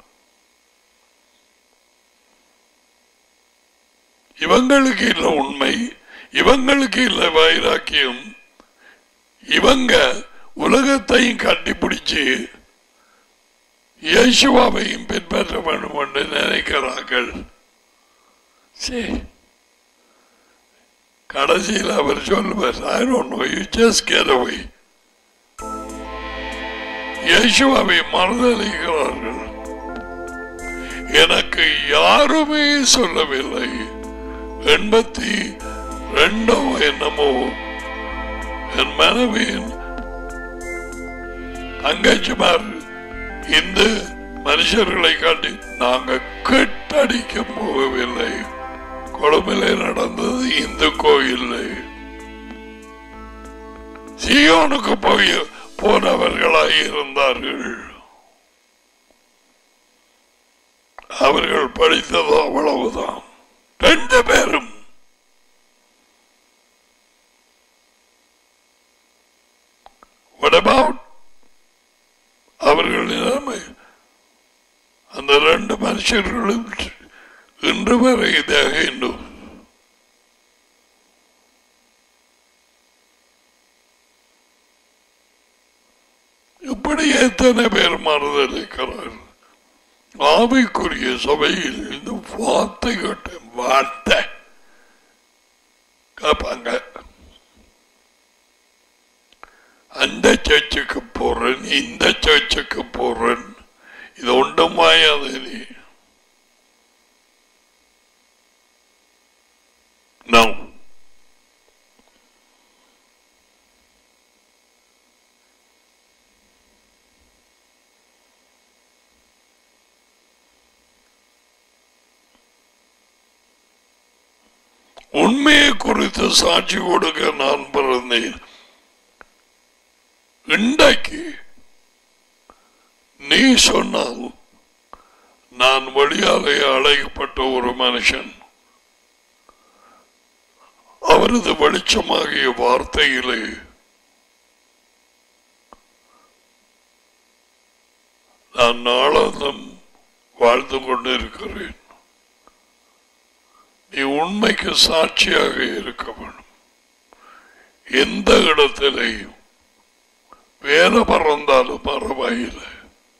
Speaker 1: இவங்களுக்கு இல்லை உண்மை இவங்களுக்கு இல்லை வைராக்கியம் இவங்க உலகத்தையும் கட்டிப்பிடிச்சு இயேசுவாவையும் பின்பற்ற வேண்டும் என்று நினைக்கிறார்கள் சரி கடைசியில் அவர் சொல்லுவார் I don't know, you just get away. இயேசுவாவை மறுதளிக்கிறார்கள் எனக்கு யாருமே சொல்லவில்லை எண்பத்தி ரெண்டோ என்னமோ என் மனைவியின் தங்கச்சிமார் இந்த மனுஷர்களை காட்டி நாங்க கெட்டடிக்க போகவில்லை கொழும்பிலே நடந்தது இந்து கோயில்லை சியோனுக்கு போய் போனவர்களாய் இருந்தார்கள் அவர்கள் படித்தது அவ்வளவுதான் ரெண்டு பேரும் What about அவர்கள் நிலைமை அந்த ரெண்டு மனுஷர்களும் இன்று வரை இதாக இன்னும் இப்படி எத்தனை பேர் மறுதளிக்கிறார்கள் ஆவிக்குரிய சபையில் இந்த வார்த்தை கேட்ட வார்த்தை கேட்பாங்க அந்த சர்ச்சுக்கு போறேன் இந்த சர்ச்சுக்கு போறேன் இது ஒன்றும் மாயாது நீ No. உண்மையை குறித்து சாட்சி கொடுக்க நான் பிறந்தேன் இன்றைக்கு நீ சொன்னால் நான் வழியாலே அழைக்கப்பட்ட ஒரு மனுஷன் அவரது வெளிச்சமாகிய வார்த்தையிலே நான் நாளாந்தம் வாழ்ந்து கொண்டிருக்கிறேன் நீ உண்மைக்கு சாட்சியாக இருக்க வேண்டும் எந்த இடத்திலேயும் வேலை பறந்தாலும் பரவாயில்லை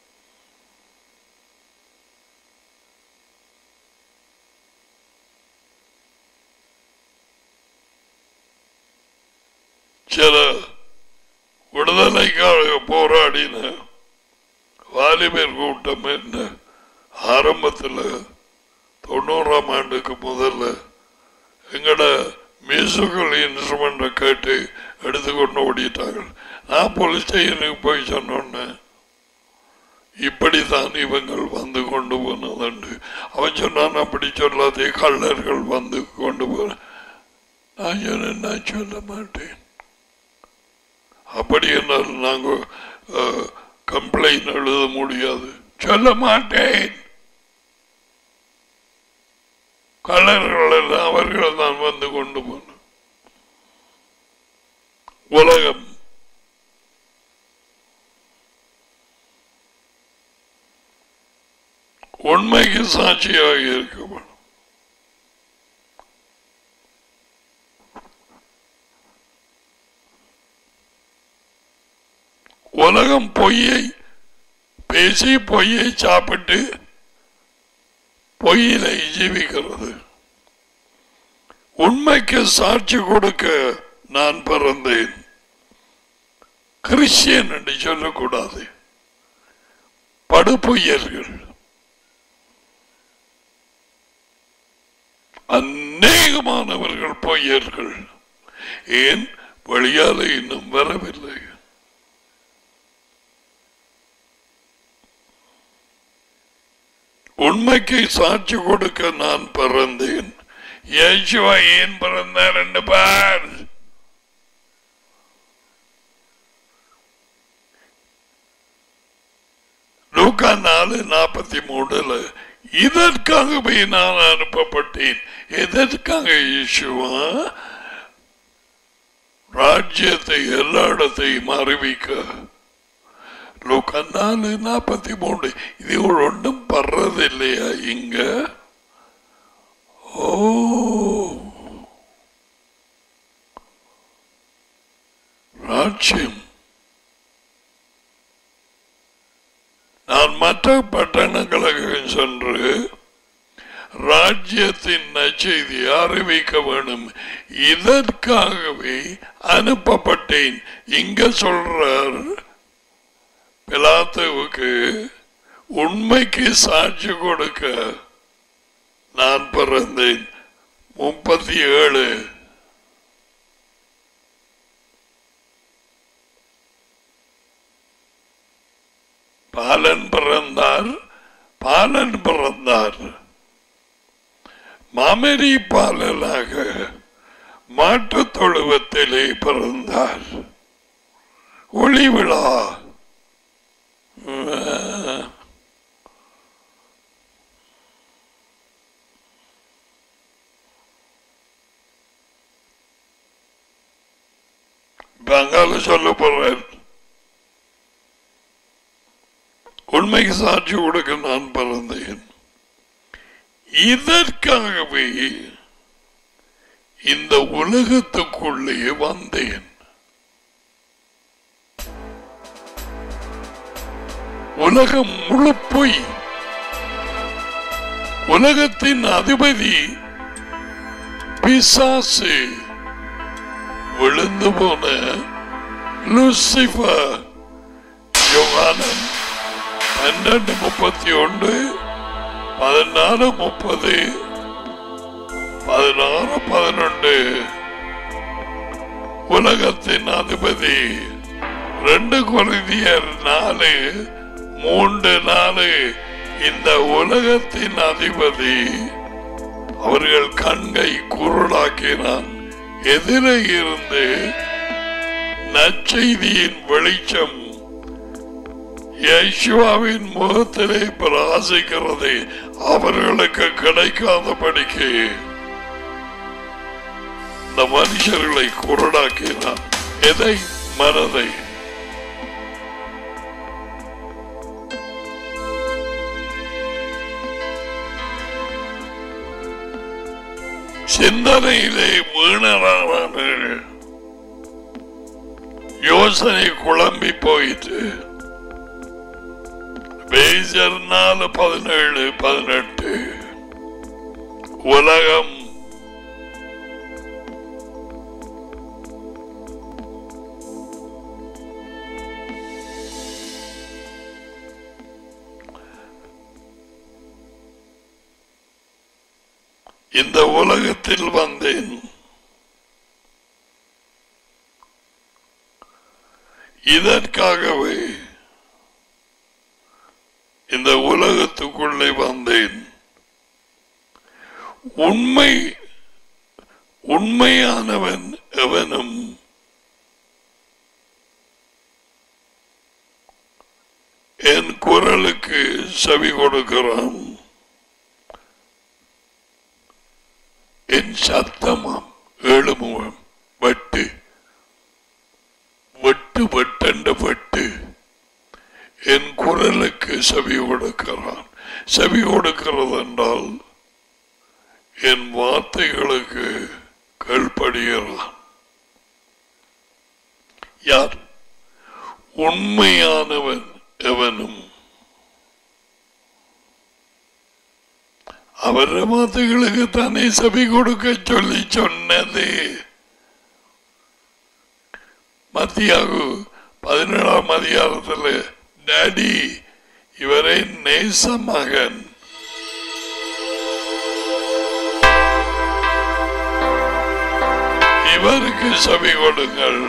Speaker 1: சில விடுதலைக்காக போராடின வாலிபர் கூட்டம் என்ன ஆரம்பத்தில் தொண்ணூறாம் ஆண்டுக்கு முதல்ல எங்கட மியூசிக்கல் இன்ஸ்ட்ருமெண்ட்டை கேட்டு எடுத்துக்கொண்டு ஓடிட்டாங்க நான் போலீஸ் ஸ்டேஷனுக்கு போய் சொன்னோன்னே இப்படித்தான் இவங்கள் வந்து கொண்டு போனதுண்டு அவன் சொன்னான் அப்படி சொல்லாதே கள்ளர்கள் வந்து கொண்டு போன நான் சொன்னேன் நான் சொல்ல மாட்டேன் அப்படி என்றால் நாங்கள் கம்ப்ளைண்ட் எழுத முடியாது சொல்ல மாட்டேன் கலர்கள் எல்லாம் அவர்கள் தான் வந்து கொண்டு போன உலகம் உண்மைக்கு சாட்சியாக இருக்க வேண்டும் உலகம் பொய்யை பேசி பொய்யை சாப்பிட்டு பொய்யிலை ஜீவிக்கிறது உண்மைக்கு சாட்சி கொடுக்க நான் பிறந்தேன் கிறிஸ்டியன் என்று சொல்லக்கூடாது படுபொய்யர்கள் அநேகமானவர்கள் பொய்யர்கள் ஏன் வெளியால இன்னும் வரவில்லை உண்மைக்கு சாட்சி கொடுக்க நான் பிறந்தேன் இயேசுவா ஏன் பிறந்தார் என்று பார் லூக்கா நாலு நாற்பத்தி மூணுல இதற்காகவே நான் அனுப்பப்பட்டேன் எதற்காக இயேசுவா ராஜ்யத்தை எல்லா இடத்தையும் அறிவிக்க லூக்கா நாலு நாற்பத்தி மூணு இது ஒன்றும் படுறதில்லையா இங்க ஓ ராஜ்யம் நான் மற்ற பட்டணங்களுக்கு சென்று ராஜ்யத்தின் நச்செய்தி அறிவிக்க வேண்டும் இதற்காகவே அனுப்பப்பட்டேன் இங்க சொல்றார் பிலாத்துவுக்கு உண்மைக்கு சாட்சி கொடுக்க நான் பிறந்தேன் முப்பத்தி ஏழு பாலன் பிறந்தார் பாலன் பிறந்தார் மாமரி பாலனாக மாட்டுத் தொழுவத்திலே பிறந்தார் ஒளி விழா பெங்கால சொல்ல போறேன் உண்மைக்கு சாட்சி கொடுக்க நான் பிறந்தேன் இதற்காகவே இந்த உலகத்துக்குள்ளே வந்தேன் உலகம் முழு பொய் உலகத்தின் அதிபதி பிசாசு விழுந்து போன லூசிபர் யோகானன் பன்னெண்டு முப்பத்தி ஒன்று பதினாறு முப்பது பதினாறு பதினொன்று உலகத்தின் அதிபதி ரெண்டு குருதியர் நாலு மூன்று நாலு இந்த உலகத்தின் அதிபதி அவர்கள் கண்கை குருடாக்கினான் எதிரே இருந்து நற்செய்தியின் வெளிச்சம் யேசுவாவின் முகத்திலே பிரகாசிக்கிறது அவர்களுக்கு கிடைக்காதபடிக்கு இந்த மனுஷர்களை குருடாக்கினான் எதை மனதை சிந்தனையிலே வீணரானார்கள் யோசனை குழம்பி போயிட்டு பேசர் நாலு பதினேழு பதினெட்டு உலகம் இந்த உலகத்தில் வந்தேன் இதற்காகவே இந்த உலகத்துக்குள்ளே வந்தேன் உண்மை உண்மையானவன் எவனும் என் குரலுக்கு செவி கொடுக்கிறான் என் சத்தமாம் ஏழுமுகம் வெட்டு வெட்டு வெட்டண்ட வெட்டு என் குரலுக்கு செவி கொடுக்கிறான் செவி கொடுக்கிறது என்றால் என் வார்த்தைகளுக்கு கீழ்ப்படுகிறான் யார் உண்மையானவன் எவனும் அவர் வார்த்தைகளுக்கு தானே செவி கொடுக்க சொல்லி சொன்னது மத்தியாகு பதினேழாம் அதிகாரத்தில் டாடி இவரை நேச மகன் இவ இவருக்கு செவி கொடுங்கள்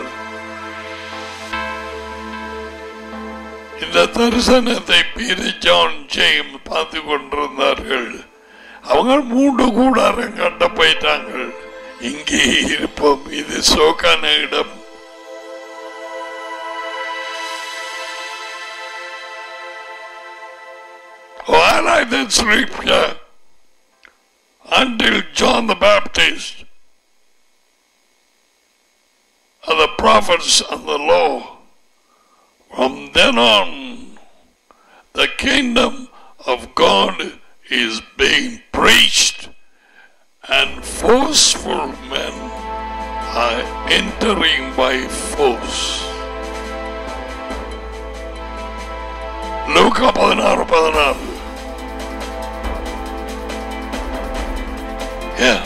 Speaker 1: இந்த தரிசனத்தை பீரி ஜான் ஜெயம் பார்த்து கொண்டிருந்தார்கள் அவங்க மூன்று கூடாரம் கட்ட போயிட்டாங்க இங்கே இருப்போம் இது சோக்கான இடம் I like that scripture until John the Baptist and the prophets and the law. From then on, the kingdom of God is being preached, and forceful men are entering by force. லூக்கா பதினாறு பதினாறு Yeah.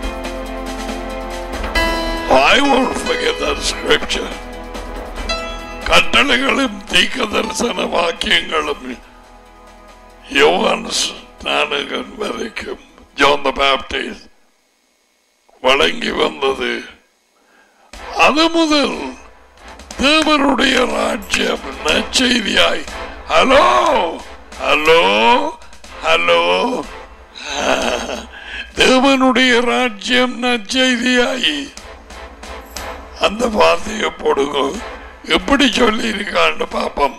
Speaker 1: I won't forget that scripture. கட்டளைகளும் தீக்க தரிசன வாக்கியங்களும் யோவான் ஸ்நானகன் வரைக்கும் John த Baptist வழங்கி வந்தது அது முதல் தேவனுடைய ராஜ்யம் நற்செய்தியாய் ஹலோ ஹலோ ஹலோ தேவனுடைய ராஜ்யம் நற்செய்தியாய் அந்த வார்த்தையை போடுங்க எப்படி சொல்லி இருக்கான்னு பாப்போம்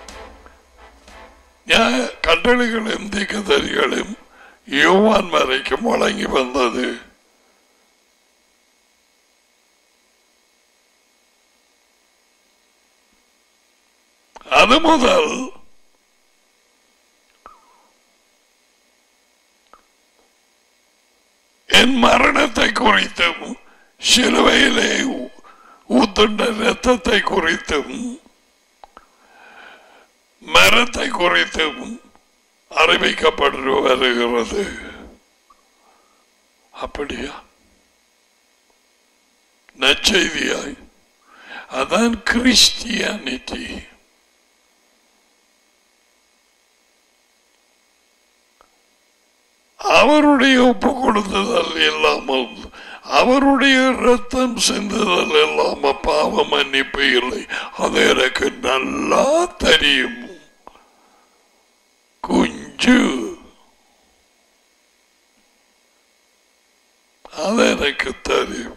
Speaker 1: கட்டளைகளும் திகதறிகளும் யோவான் வரைக்கும் வழங்கி வந்தது அது முதல் என் மரணத்தை குறித்தும் சிலுவையிலே ஊத்துண்ட ரத்தத்தை குறித்தும் மரத்தை குறித்தும் அறிவிக்கப்பட்டு வருகிறது அப்படியா நச்செய்தியாய் அதான் கிறிஸ்டியானிட்டி அவருடைய ஒப்பு கொடுத்ததல் இல்லாமல் அவருடைய ரத்தம் சிந்துதல் இல்லாம பாவ மன்னிப்பு இல்லை அது எனக்கு நல்லா தெரியும் குஞ்சு அது எனக்கு தெரியும்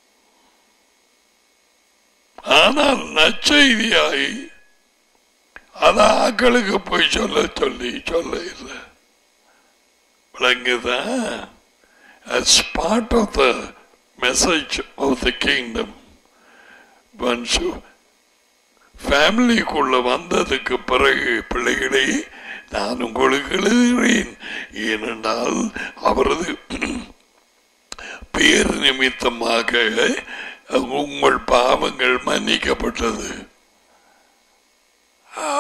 Speaker 1: ஆனால் நச்செய்தியாய் அத ஆக்களுக்கு போய் சொல்ல சொல்லி சொல்ல இல்லை விளங்குதா as part of the message of the kingdom once you ஃபேமிலிக்குள்ள வந்ததுக்கு பிறகு பிள்ளைகளே நான் உங்களுக்கு எழுதுகிறேன் ஏனென்றால் அவரது பேர் நிமித்தமாக உங்கள் பாவங்கள் மன்னிக்கப்பட்டது ஆ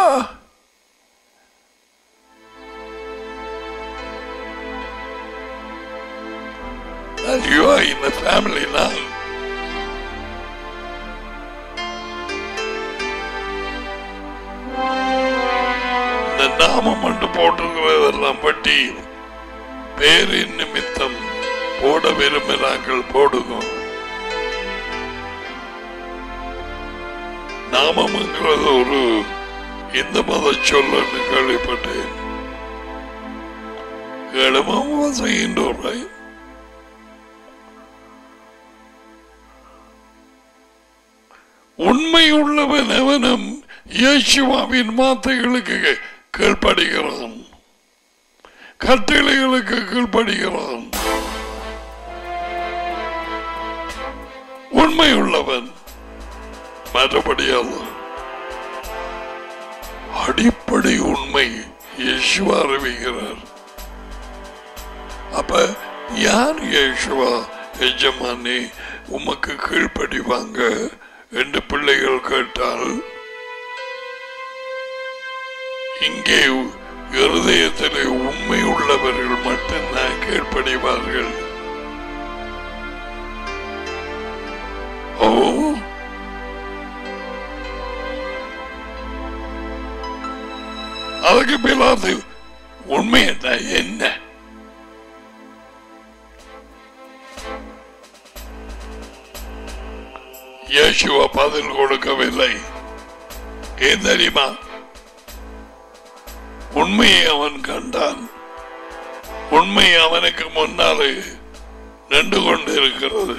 Speaker 1: that you are in the family now. இந்த நாமம் மட்டும் போட்டிருக்கிறதெல்லாம் பட்டி பேரின் நிமித்தம் போட விரும்பினாங்கள் போடுங்க நாமம்ங்கிறது ஒரு இந்த மத சொல்லன்னு கேள்விப்பட்டேன் ஏழுமாம் செய்கின்றோம் உண்மை உள்ளவன் எவனும் இயேசுவாவின் வார்த்தைகளுக்கு கீழ்ப்படுகிறான் கட்டளைகளுக்கு கீழ்ப்படுகிறான் உண்மை உள்ளவன் மற்றபடியால் அடிப்படை உண்மை இயேசுவா அறிவிக்கிறார் அப்ப யார் இயேசுவா எஜமானி உமக்கு கீழ்ப்படிவாங்க என்று பிள்ளைகள் கேட்டால் இங்கே இருதயத்திலே உண்மை உள்ளவர்கள் மட்டும்தான் கீழ்ப்படிவார்கள் ஓ அதுக்கு பிலாது உண்மை என்ன இயேசுவ பதில் கொடுக்கவில்லை ஏன் தெரியுமா உண்மையை அவன் கண்டான் உண்மை அவனுக்கு முன்னாலே நின்று கொண்டிருக்கிறது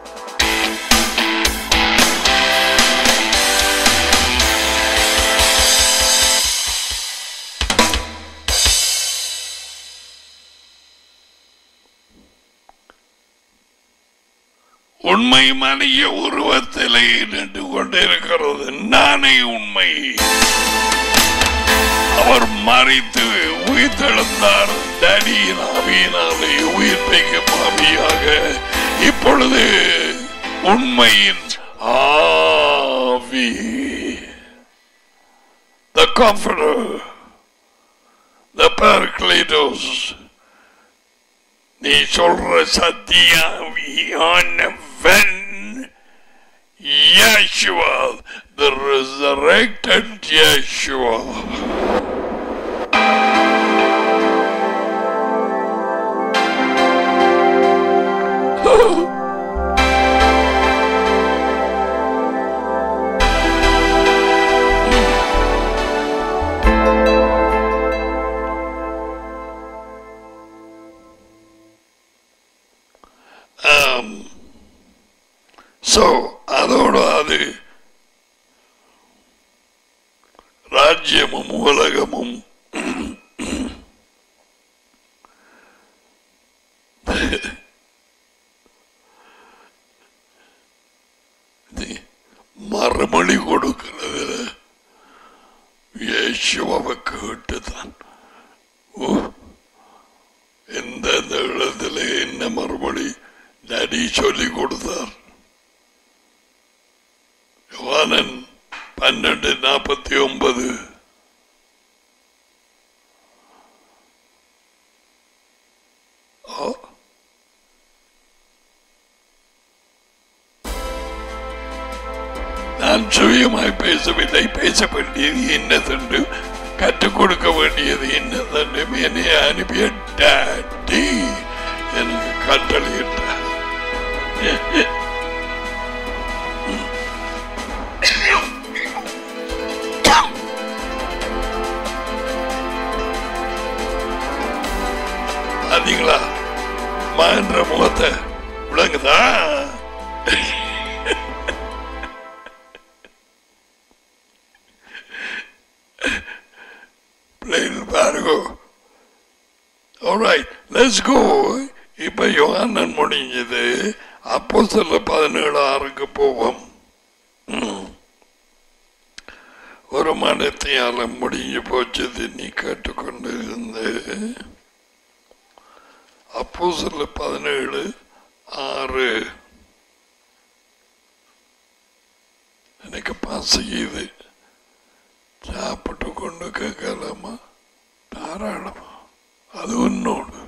Speaker 1: உண்மை மனித உருவத்திலே நின்று கொண்டிருக்கிறது நானே உண்மை அவர் மறித்து உயிர்த்தெழுந்தார் தடியின் ஆவியினாலே உயிர்ப்பிக்கும் ஆவியாக இப்பொழுது உண்மையின் ஆவி the comforter the paracletos நீ சொல்ற சத்தியாவியானவன் Yeshua, the resurrected Yeshua. um, so அதோட அது ராஜ்யமும் உலகமும் இது மறுமொழி கொடுக்கிறதுல இயேசுவை கேட்டுதான் ஓ எந்தெந்த இடத்துல என்ன மறுமொழி டாடி சொல்லி கொடுத்தார் யோவானன் பன்னெண்டு நாற்பத்தி ஒன்பது நான் சுயமாய் பேசவில்லை பேச வேண்டியது என்னதென்று கற்றுக் கொடுக்க வேண்டியது என்னதென்று என்னை அனுப்பிய டாடி எனக்கு கட்டளையிட்டார் பாத்தீங்களா மகன்ற முகத்தை விளங்குதா பிள்ளைகள் பாருங்க Alright, let's go. இப்ப யோகானன் முடிஞ்சது அப்போ சொல்ல பதினேழு ஆறுக்கு போவோம் ம். ஒரு மனத்தையால முடிஞ்சு போச்சது நீ கேட்டுக்கொண்டு இருந்து அப்போ சொல்ல பதினேழு ஆறு எனக்கு பசிக்குது சாப்பிட்டு கொண்டு கேட்கலாமா தாராளமா அது உன்னோடு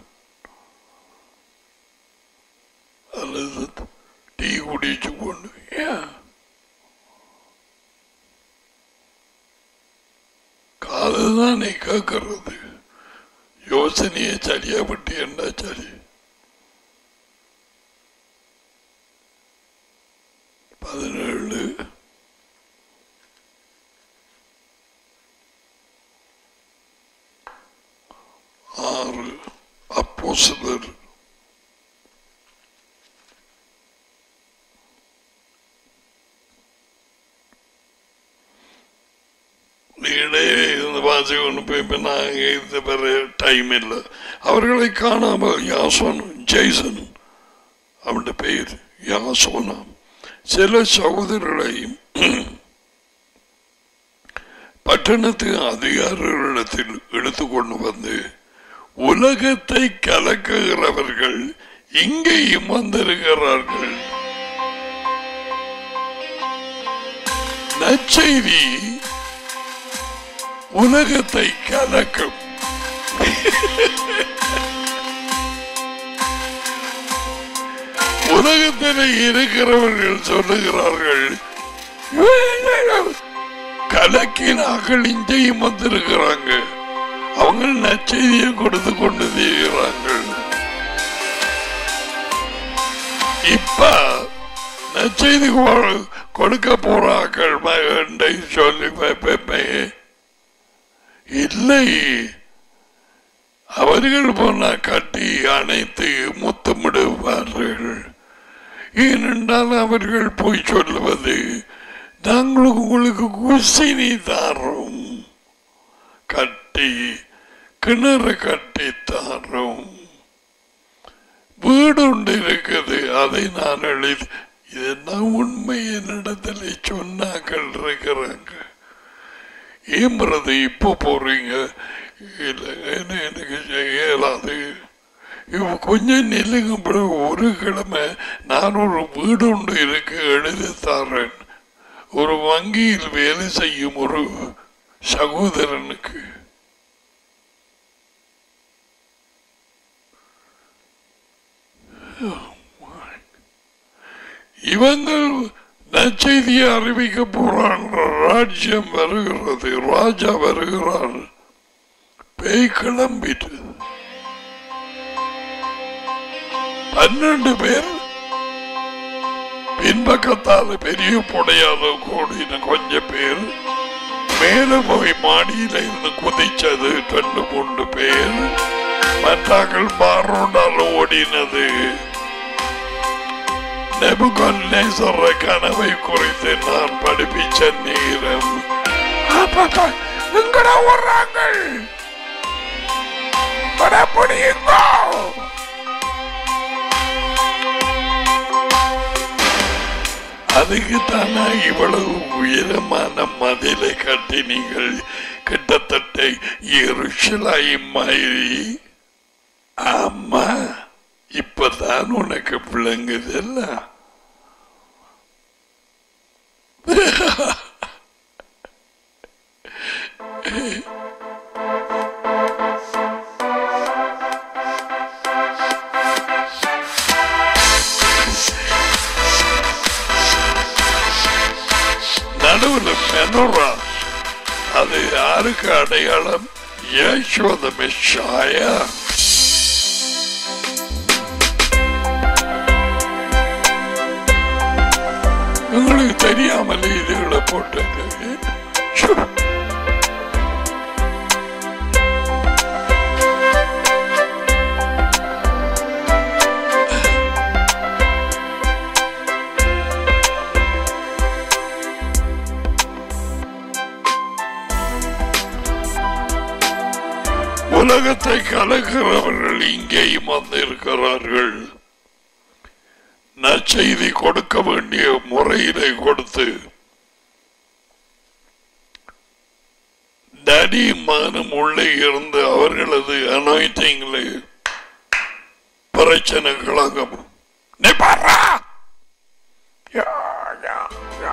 Speaker 1: அல்லது டீ குடிச்சு கொண்டு ஏன் காதுதான் நீ கேட்கறது யோசனையை சரியா விட்டு என்ன சரி பதினேழு ஆறு அப்போ சிலர் இடையே இருந்து வாசி கொண்டு போய் இப்ப நாங்க இது பெற டைம் இல்லை அவர்களை காணாமல் யாசோன் ஜெய்சன் அவனுடைய பெயர் யாசோனா சில சகோதரர்களையும் பட்டணத்து அதிகாரிகளிடத்தில் எடுத்துக்கொண்டு வந்து உலகத்தை கலக்குகிறவர்கள் இங்கேயும் வந்திருக்கிறார்கள் நற்செய்தி உலகத்தை கலக்கும் உலகத்தில் இருக்கிறவர்கள் சொல்லுகிறார்கள் கலக்கினார்கள் இங்கேயும் வந்திருக்கிறாங்க அவங்க நச்செய்தியை கொடுத்து கொண்டு தீர்கிறார்கள் இப்ப நச்செய்தி கொ- கொடுக்க போறாக்கள் மகண்டை சொல்லி வைப்பே இல்லை அவர்கள் போனா கட்டி அணைத்து முத்தமிடுவார்கள் ஏனென்றால் அவர்கள் போய் சொல்லுவது நாங்கள் உங்களுக்கு குசினி தாரோம் கட்டி கிணறு கட்டி தாரோம் வீடு ஒன்று இருக்குது அதை நான் எழுதி இதெல்லாம் உண்மை என்னிடத்தில் சொன்னாக்கள் இருக்கிறாங்க ஏம்புறது இப்போ போறீங்க இல்லை என்ன எனக்கு செய்ய இயலாது இவ கொஞ்சம் நெல்லுங்க பிறகு ஒரு கிழமை நான் ஒரு வீடு ஒன்று இருக்கு எழுதி தரேன் ஒரு வங்கியில் வேலை செய்யும் ஒரு சகோதரனுக்கு இவங்கள் நற்செய்தியை அறிவிக்க போறாங்க ராஜ்யம் வருகிறது ராஜா வருகிறார் பேய் கிளம்பிட்டு பன்னெண்டு பேர் பின்பக்கத்தால் பெரிய புடையாத கூடின கொஞ்சம் பேர் மேல போய் மாடியில இருந்து குதிச்சது ரெண்டு மூன்று பேர் மற்றாக்கள் பாரோடால் ஓடினது நெபுகொன்னேசர கனவை குறித்து நான் படிப்பிச்ச நேரம் எங்கடா ஓடுறாங்க படப்பிடியுங்கோ அதுக்கு தானா இவ்வளவு உயரமான மதிலை கட்டி நீங்கள் கிட்டத்தட்ட எருஷலாய் மாதிரி ஆமா இப்பதான் உனக்கு விளங்குதல்ல நடுவில் மெனோரா அது யாருக்கு அடையாளம் யேசுவத மெஷாயா உங்களுக்கு தெரியாமல் இதுகளை போட்டது ஷோ. உலகத்தை கலக்கிறவர்கள் இங்கேயும் வந்திருக்கிறார்கள் நற்செய்தி கொடுக்க வேண்டிய முறையிலே கொடுத்து டடி மானம் உள்ளே இருந்து அவர்களது அனாயிட்டிங்களே பிரச்சனை கலங்கம் நீ பாரா யா, யா, யா.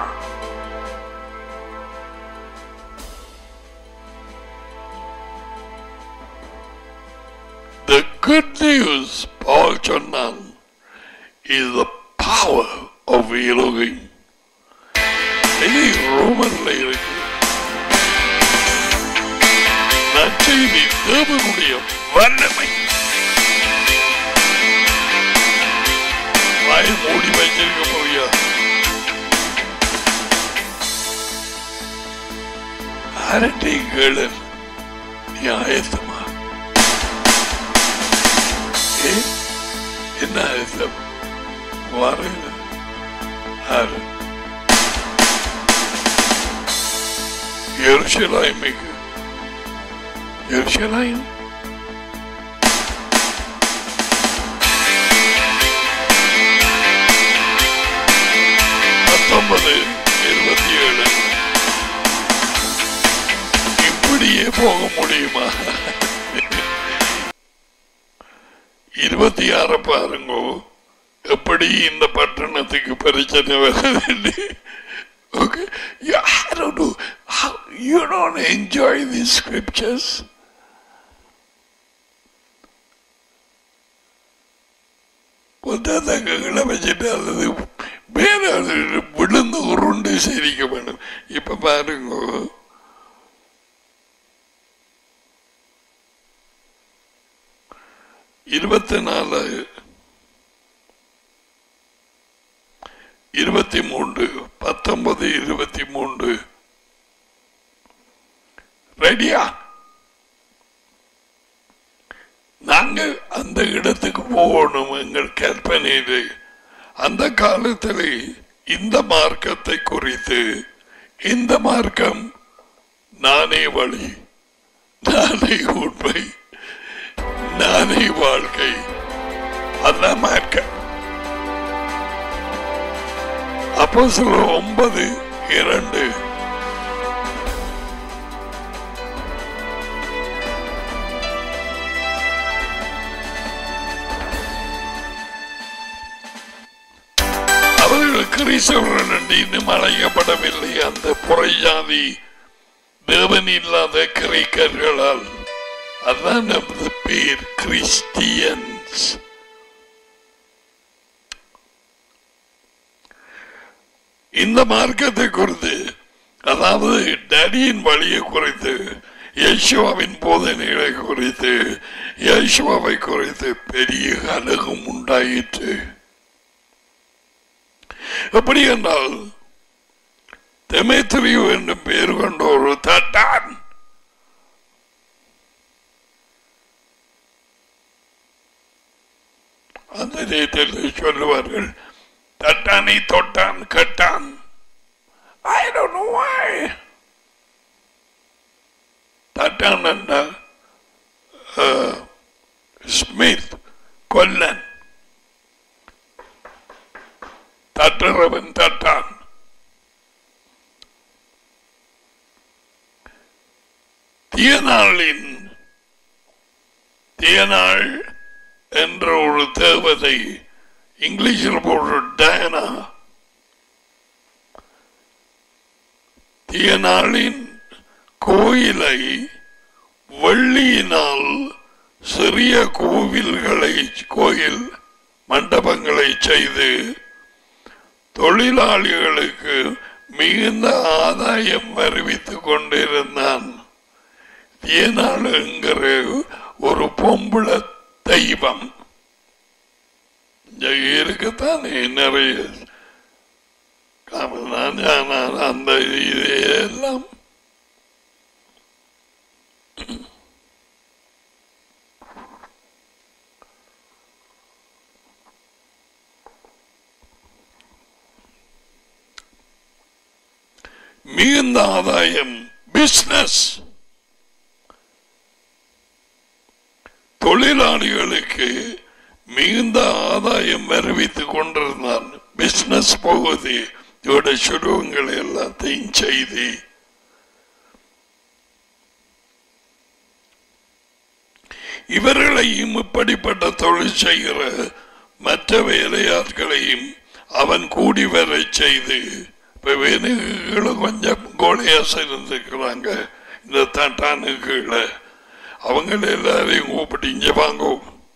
Speaker 1: The good news, Paul சொன்னான் is the power of Elohim. இனி ரோமன்ல இருக்கு நற்செய்தி தேவனுடைய வல்லமை வாய் மூடி வச்சிருக்க போறியா அரட்டை கேளு நீ ஆயத்தமா ஏ என்ன ஆயத்தம் வரல யாரு எருசலாய்மைக்கு எருசலாயம் பத்தொன்பது இருபத்தி ஏழு இப்படியே போக முடியுமா இருபத்தி ஆறு பாருங்கோ எப்படி இந்த பட்டணத்துக்கு பிரச்சனை வருது Okay, you, I don't know how you don't enjoy these scriptures. புத்தகங்களை வச்சுட்டு அல்லது வேற அது விழுந்து உருண்டு சிரிக்க வேணும் இப்ப பாருங்க இருபத்தி நாலு இருபத்தி மூன்று பத்தொன்பது இருபத்தி மூன்று ரெடியா நாங்கள் அந்த இடத்துக்கு போகணும் எங்கள் கற்பனையிலே அந்த காலத்தில் இந்த மார்க்கத்தை குறித்து இந்த மார்க்கம் நானே வழி நானே உண்மை நானே வாழ்க்கை அதான் மார்க்கம் அப்போ சொல்ல ஒன்பது இரண்டு அவர்கள் கிறிஸ்தவர்கள் என்று இன்னும் அழைக்கப்படவில்லை அந்த புறைஜாதி தேவன் இல்லாத கிரேக்கர்களால் அதான் நமது பேர் கிறிஸ்டியன்ஸ் இந்த மார்க்கத்தை குறித்து அதாவது டடியின் வழியை குறித்து யேசுவாவின் போதனைகளை குறித்து யேசுவாவை குறித்து பெரிய கலகம் உண்டாயிற்று எப்படி என்றால் தெமேத்திரியு என்று பெயர் கொண்ட ஒரு தட்டான் அந்த நேரத்தில் சொல்லுவார்கள் தட்டானை தொட்டான் கட்டான் I don't know why. தட்டான் என்ற ஸ்மித் கொல்லன் தட்டுறவன் தட்டான் தியனாளின் தியனாள் என்ற ஒரு தேவதை இங்கிலீஷில் போடுற டயனா தியனாளின் கோயிலை வெள்ளியினால் சிறிய கோவில்களை கோயில் மண்டபங்களை செய்து தொழிலாளிகளுக்கு மிகுந்த ஆதாயம் வருவித்துக் கொண்டிருந்தான் தியனாள் என்கிற ஒரு பொம்புள தெய்வம் இங்க இருக்குத்தானே நிறைய காமராஜ் ஆனால் அந்த இதெல்லாம் மிகுந்த ஆதாயம் பிசினஸ் தொழிலாளிகளுக்கு மிகுந்த ஆதாயம் வருவித்துக் கொண்டிருந்தான் பிசினஸ் போகுது இவட சுருவங்கள் எல்லாத்தையும் செய்து இவர்களையும் இப்படிப்பட்ட தொழில் செய்கிற மற்ற வேலையாட்களையும் அவன் கூடி வர செய்து இப்ப வேணுகளும் கொஞ்சம் கோழையாச இருந்துக்கிறாங்க இந்த தட்டானுக்குள்ள அவங்க எல்லாரையும் கூப்பிட்டு இங்க வாங்கோ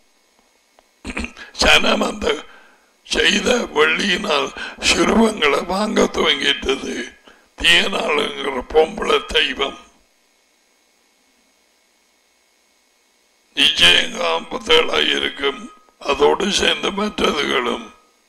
Speaker 1: சனம் அந்த செய்த வெள்ளியினால் சிறுவங்களை வாங்க துவங்கிட்டது தீயனாளுங்கிற பொம்பளை தெய்வம் நிச்சயங்காம்பத்தேளாய் இருக்கும் அதோடு சேர்ந்து மற்றதுகளும்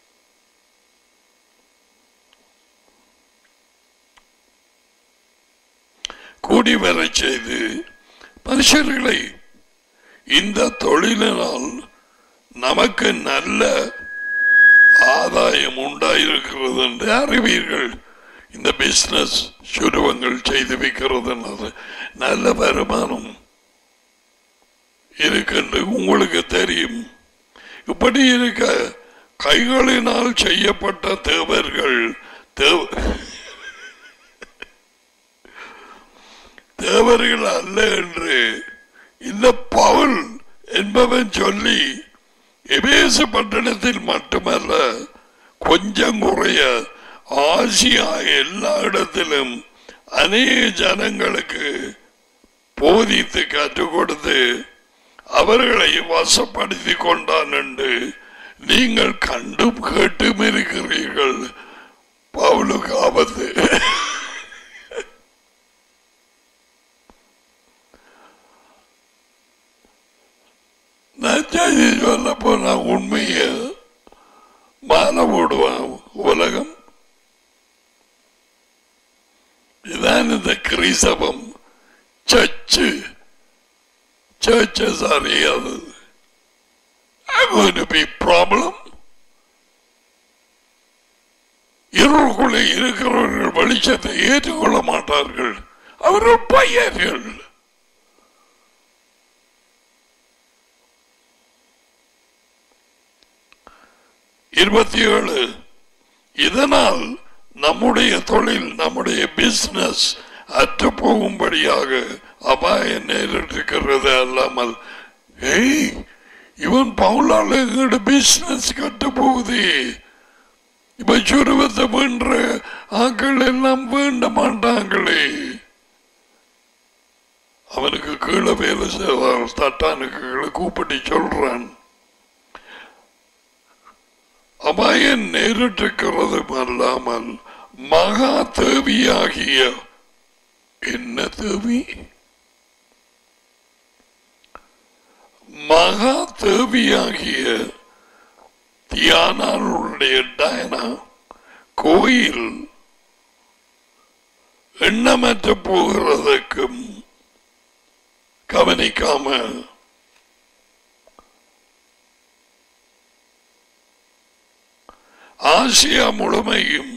Speaker 1: கூடி வர செய்து மனுஷர்களை இந்த தொழிலினால் நமக்கு நல்ல ஆதாயம் உண்டாயிருக்கிறது என்று அறிவீர்கள் இந்த பிசினஸ் சுருவங்கள் செய்து வைக்கிறது நல்ல வருமானம் இருக்கின்ற உங்களுக்கு தெரியும் இப்படி இருக்க கைகளினால் செய்யப்பட்ட தேவர்கள் தேவ தேவர்கள் அல்ல என்று இந்த பவுல் என்பவன் சொல்லி எபேச பட்டணத்தில் மட்டுமல்ல கொஞ்சம் குறைய ஆசியா எல்லா இடத்திலும் அநேக ஜனங்களுக்கு போதித்து கற்றுக் கொடுத்து அவர்களை வசப்படுத்தி கொண்டான் என்று நீங்கள் கண்டும் கேட்டும் இருக்கிறீர்கள் பவுலுக்கு ஆபத்து நான் செய்தி சொல்ல போனா உண்மைய மாலை போடுவான் உலகம் கிறிஸ்தவம் சர்ச்சு சர்ச்சஸ் அறியாதது I'm going to be problem. இருளுக்குள்ளே இருக்கிறவர்கள் வெளிச்சத்தை ஏற்றுக்கொள்ள மாட்டார்கள் அவர்கள் பையர்கள் இருபத்தி ஏழு இதனால் நம்முடைய தொழில் நம்முடைய பிசினஸ் அற்று போகும்படியாக அபாயம் நேரிட்டிருக்கிறது அல்லாமல் ஏய் இவன் பவுலால எங்களோட பிசினஸ் கட்டு போகுது இப்ப சுருவத்தை வேண்ட ஆக்கள் எல்லாம் வேண்ட மாட்டாங்களே அவனுக்கு கீழே வேலை செய்வார் தட்டானுக்கு கீழே கூப்பிட்டு சொல்றான் அபாயம் நேரிட்டிருக்கிறதும் அல்லாமல் மகா தேவியாகிய என்ன தேவி மகா தேவியாகிய தியானாளுடைய டயனா கோயில் எண்ணமற்ற போகிறதுக்கும் கவனிக்காம ஆசியா முழுமையும்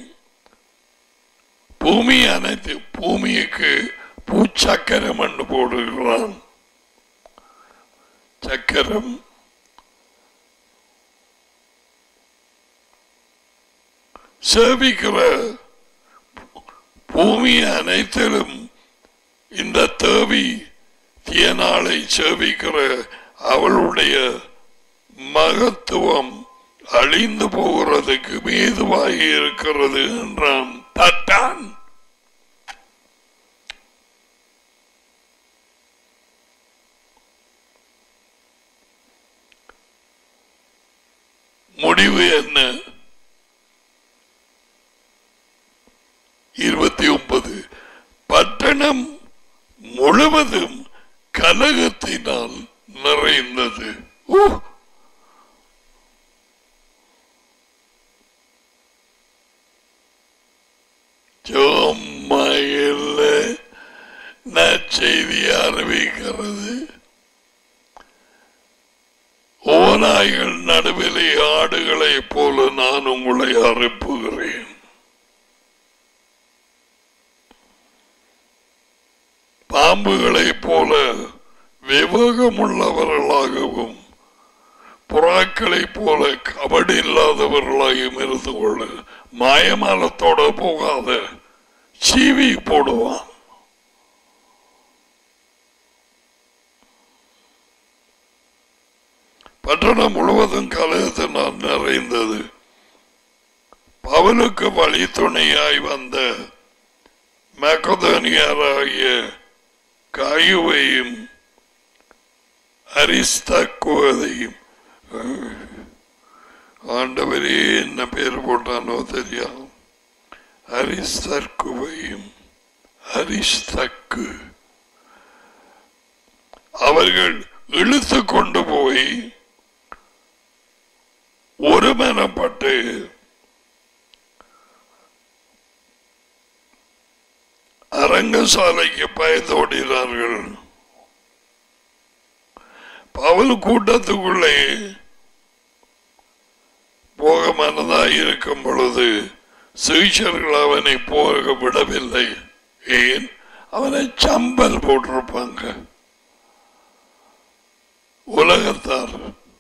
Speaker 1: பூமி அனைத்து பூமிக்கு பூச்சக்கரம் என்று போடுகிறான் சக்கரம் சேவிக்கிற பூமி அனைத்திலும் இந்த தேவி தியனாளை சேவிக்கிற அவளுடைய மகத்துவம் அழிந்து போகிறதுக்கு மேதுவாகி இருக்கிறது என்றான் தட்டான் முடிவு என்ன இருபத்தி ஒன்பது பட்டணம் முழுவதும் கலகத்தினால் நிறைந்தது ஓ சும்மா இல்லை நற்செய்தி அறிவிக்கிறது ஓநாய்கள் நடுவிலே ஆடுகளைப் போல நான் உங்களை அனுப்புகிறேன் பாம்புகளைப் போல விவேகமுள்ளவர்களாகவும் புறாக்களைப் போல கபடி இல்லாதவர்களாகவும் இருந்து கொள்ள மாயமாலத்தோட போகாத சீவி போடுவான் பட்டணம் முழுவதும் கலகத்தினால் நிறைந்தது பவனுக்கு வழி துணையாய் வந்த மேக்கதோனியராகிய காயுவையும் அரிஸ்தக்குவதையும் ஆண்டவரே என்ன பேர் போட்டானோ தெரியாது அரிஸ்தர்க்குவையும் அரிஸ்தக்கு அவர்கள் இழுத்து கொண்டு போய் ஒருமனப்பட்டு அரங்கசாலைக்கு பயந்தோடினார்கள் பவல் கூட்டத்துக்குள்ளே போக மனதாய் இருக்கும் பொழுது சீஷர்கள் அவனை போக விடவில்லை ஏன் அவனை சம்பல் போட்டிருப்பாங்க உலகத்தார்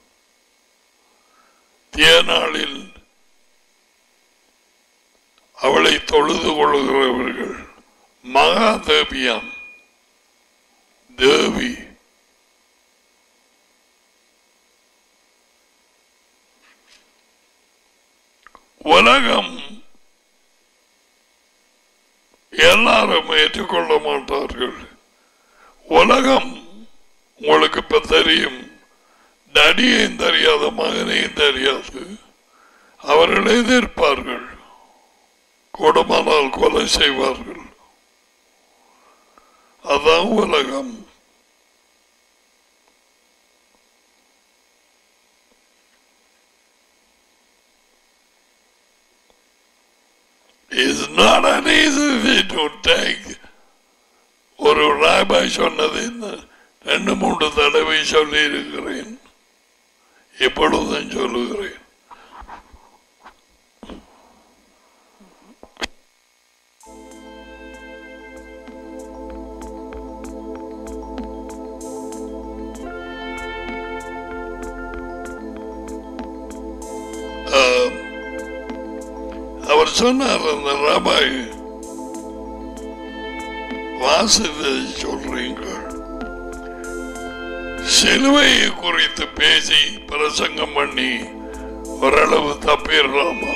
Speaker 1: தியநாளில் அவளை தொழுது கொள்கிறவர்கள் மகா தேவியாம் தேவி உலகம் எல்லாரும் ஏற்றுக்கொள்ள மாட்டார்கள் உலகம் உங்களுக்கு இப்ப தெரியும் டடியையும் தெரியாத மகனையும் தெரியாது அவர்கள் எதிர்ப்பார்கள் கொடுமானால் கொலை செய்வார்கள் அதான் உலகம் It's not an easy thing to take ஒரு ராபாய் சொன்னது என்ன ரெண்டு மூன்று தடவை சொல்லி இருக்கிறேன் எப்பொழுதும் சொல்லுகிறேன் ஆம். அவர் சொன்னார் அந்த ராபாய் வாசத்தை சொல்றீங்கள் சிலுவையை குறித்து பேசி பிரசங்கம் பண்ணி ஓரளவு தப்பிடலாமா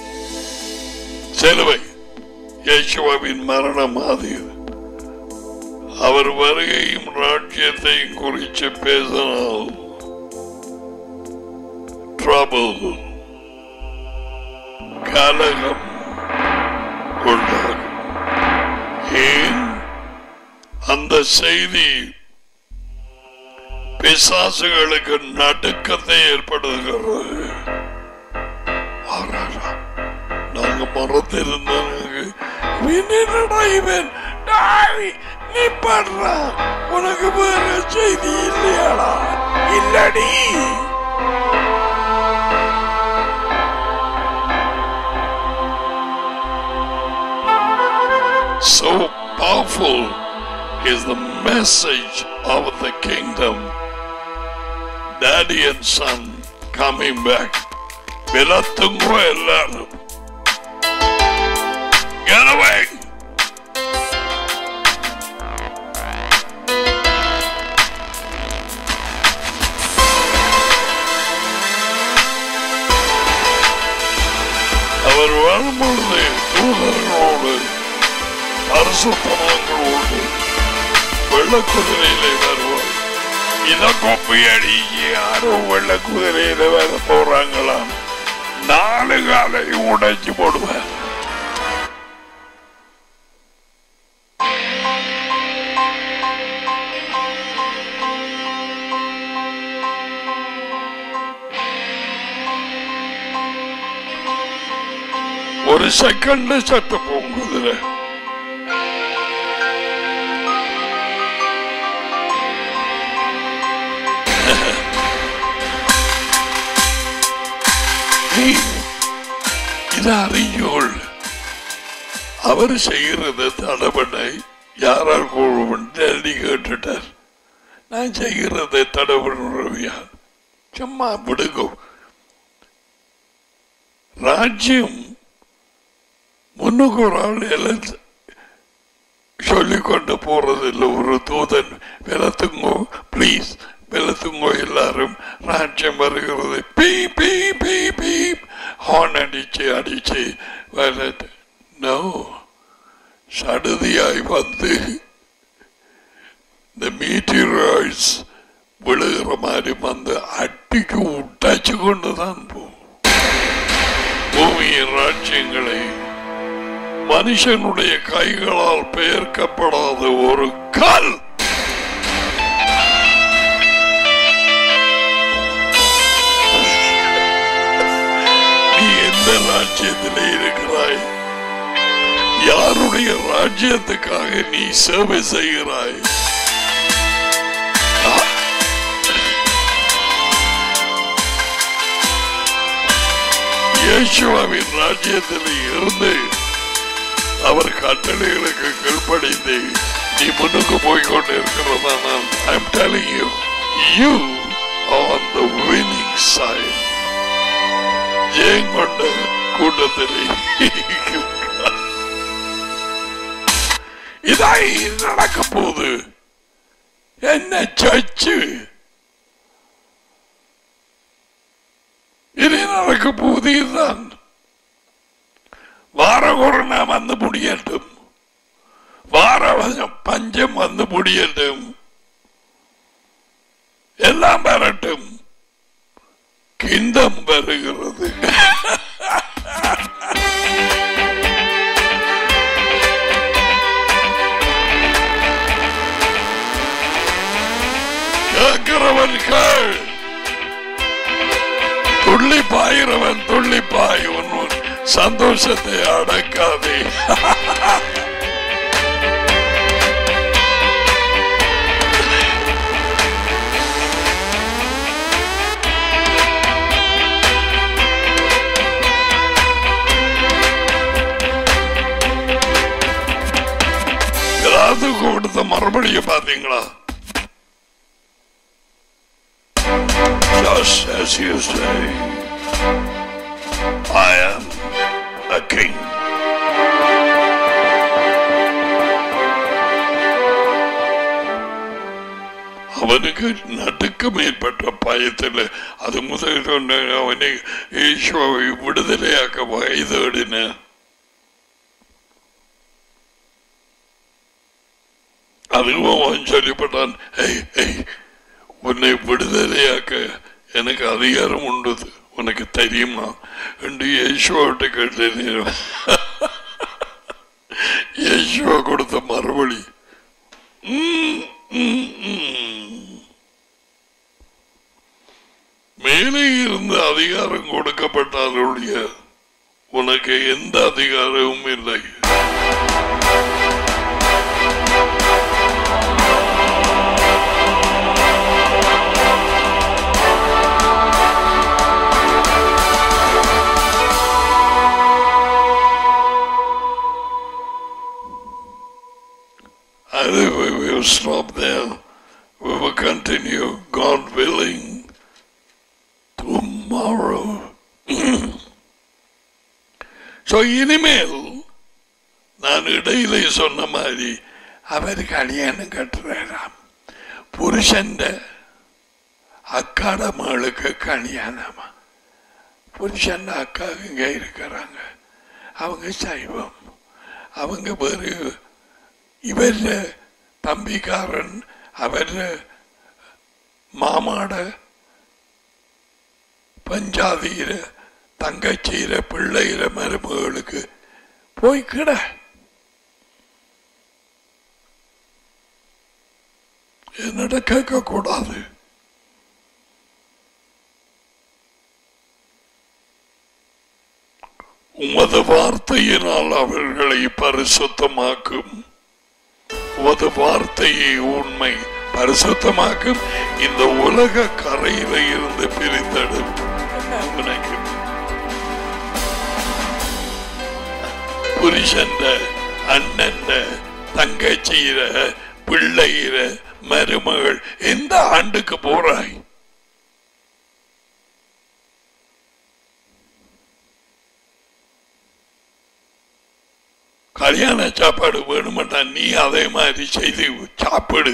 Speaker 1: சிலுவை இயேசுவாவின் மரணம் அது அவர் வருகையும் ராஜ்யத்தையும் குறித்து பேசினால் trouble கலகம் உண்டாகும் ஏன் அந்த செய்தி பிசாசுகளுக்கு நடுக்கத்தை ஏற்படுகிறது ஆறாரா, நாங்க மறந்திருந்தாங்க என்னடா இவன் டேய், நீ படுற உனக்கு வேற செய்தி இல்லையாடா இல்லடி So powerful is the message of the kingdom. Daddy and son coming back. விலத்துங்கோ எல்லாரும் Get away! அவர் வரும்பொழுது தூதர்களோடு அரசுத்தனங்களோடு வெள்ளக்குதிரையிலே வருவார் இத கொப்பையடி யாரும் வெள்ளக்குதிரையில வர போறாங்களாம் நாலு காலை உடைச்சு போடுவார் ஒரு செகண்ட்ல சத்த போங்குதுல இது அறிஞ்சோள் அவர் செய்கிறது தடபடை யாரால் கூழுவன் டெல்லி கேட்டுட்டார் நான் செய்கிறதை தடபடுறவியா சும்மா விடுங்கோ ராஜ்யம் முன்னுக்கு ஒரு ஆள் எல்லாம் சொல்லிக் கொண்டு போறதில்லை ஒரு தூதன் வெளத்துங்கோ ப்ளீஸ் வெளத்துங்கோ எல்லாரும் ராஜ்யம் வருகிறது பீ பீ பீ பீ ஹார்ன் அடிச்சு அடிச்சு வரது நோ சடுதியாய் வந்து இந்த மீட்டீரியல்ஸ் விழுகிற மாதிரி வந்து அட்டிக்கு உட்டாச்சு கொண்டுதான் போகும் பூமியின் ராஜ்யங்களை மனுஷனுடைய கைகளால் பெயர்க்கப்படாத ஒரு கல் நீ எந்த ராஜ்யத்திலே இருக்கிறாய் யாருடைய ராஜ்யத்துக்காக நீ சேவை செய்கிறாய் இயேசுவாவின் ராஜ்யத்தில் இருந்து அவர் கட்டளைகளுக்கு கீழ்ப்படிந்து நீ முன்னுக்கு போய் கொண்டு இருக்கிறதானால் I'm telling you you on the winning side ஜெயம் கொண்ட கூட்டத்திலே இருக்கிறார். இதை நடக்க போகுது என்ன சர்ச்சு இனி நடக்க போகுது இதுதான் வார கொரோனா வந்து முடியட்டும் வார வசம் பஞ்சம் வந்து முடியட்டும் எல்லாம் வரட்டும் கிந்தம் வருகிறது கேட்கிறவன் கேள் துள்ளி பாயிரவன் துள்ளி பாய் உன் உன் சந்தோஷத்தை அடக்காதே கொடுத்த மறுபடியை பார்த்தீங்களா Just as you say, I am a king. அவனுக்கு நடுக்கம் ஏற்பட்ட பயத்தில் அது முதல் சொன்ன அவனை ஈஸ்வரை விடுதலையாக்க வயதேடின அதுவும் அவன் சொல்லிப்பட்டான் "ஏய், ஏய், உன்னை விடுதலையாக்க எனக்கு அதிகாரம் உண்டு உனக்கு தெரியுமா என்று யேசுவாட்ட கேட்டேன் யேசுவா கொடுத்த மறுபடி ம், ம், ம். மேலே இருந்து அதிகாரம் கொடுக்கப்பட்டாலுடைய உனக்கு எந்த அதிகாரமும் இல்லை I think we will stop there. We will continue, God willing, tomorrow. so இனிமேல் நான் இடையிலே சொன்ன மாதிரி அவர் கல்யாணம் கட்டுறாராம் புருஷന്റെ அக்காட மகளுக்கு கல்யாணமா புருஷன் அக்கா இங்க இருக்கிறாங்க அவங்க சைவம் அவங்க வேறு இவர தம்பிக்காரன் அவர மாமாட பஞ்சாதியில தங்கச்சியில பிள்ளையில மருமகளுக்கு போய் கிட என்னட கேட்க கூடாது உமது வார்த்தையினால் அவர்களை பரிசுத்தமாக்கும் உமது வார்த்தையை உண்மை பரிசுத்தமாக்கும் இந்த உலக கரையில இருந்து பிரித்தெடும் உனக்கு புருஷன் அண்ணன் தங்கச்சியில பிள்ளையில மருமகள் எந்த ஆண்டுக்கு போறாய் கல்யாண சாப்பாடு வேணுமெண்டா நீ அதே மாதிரி செய்து சாப்பிடு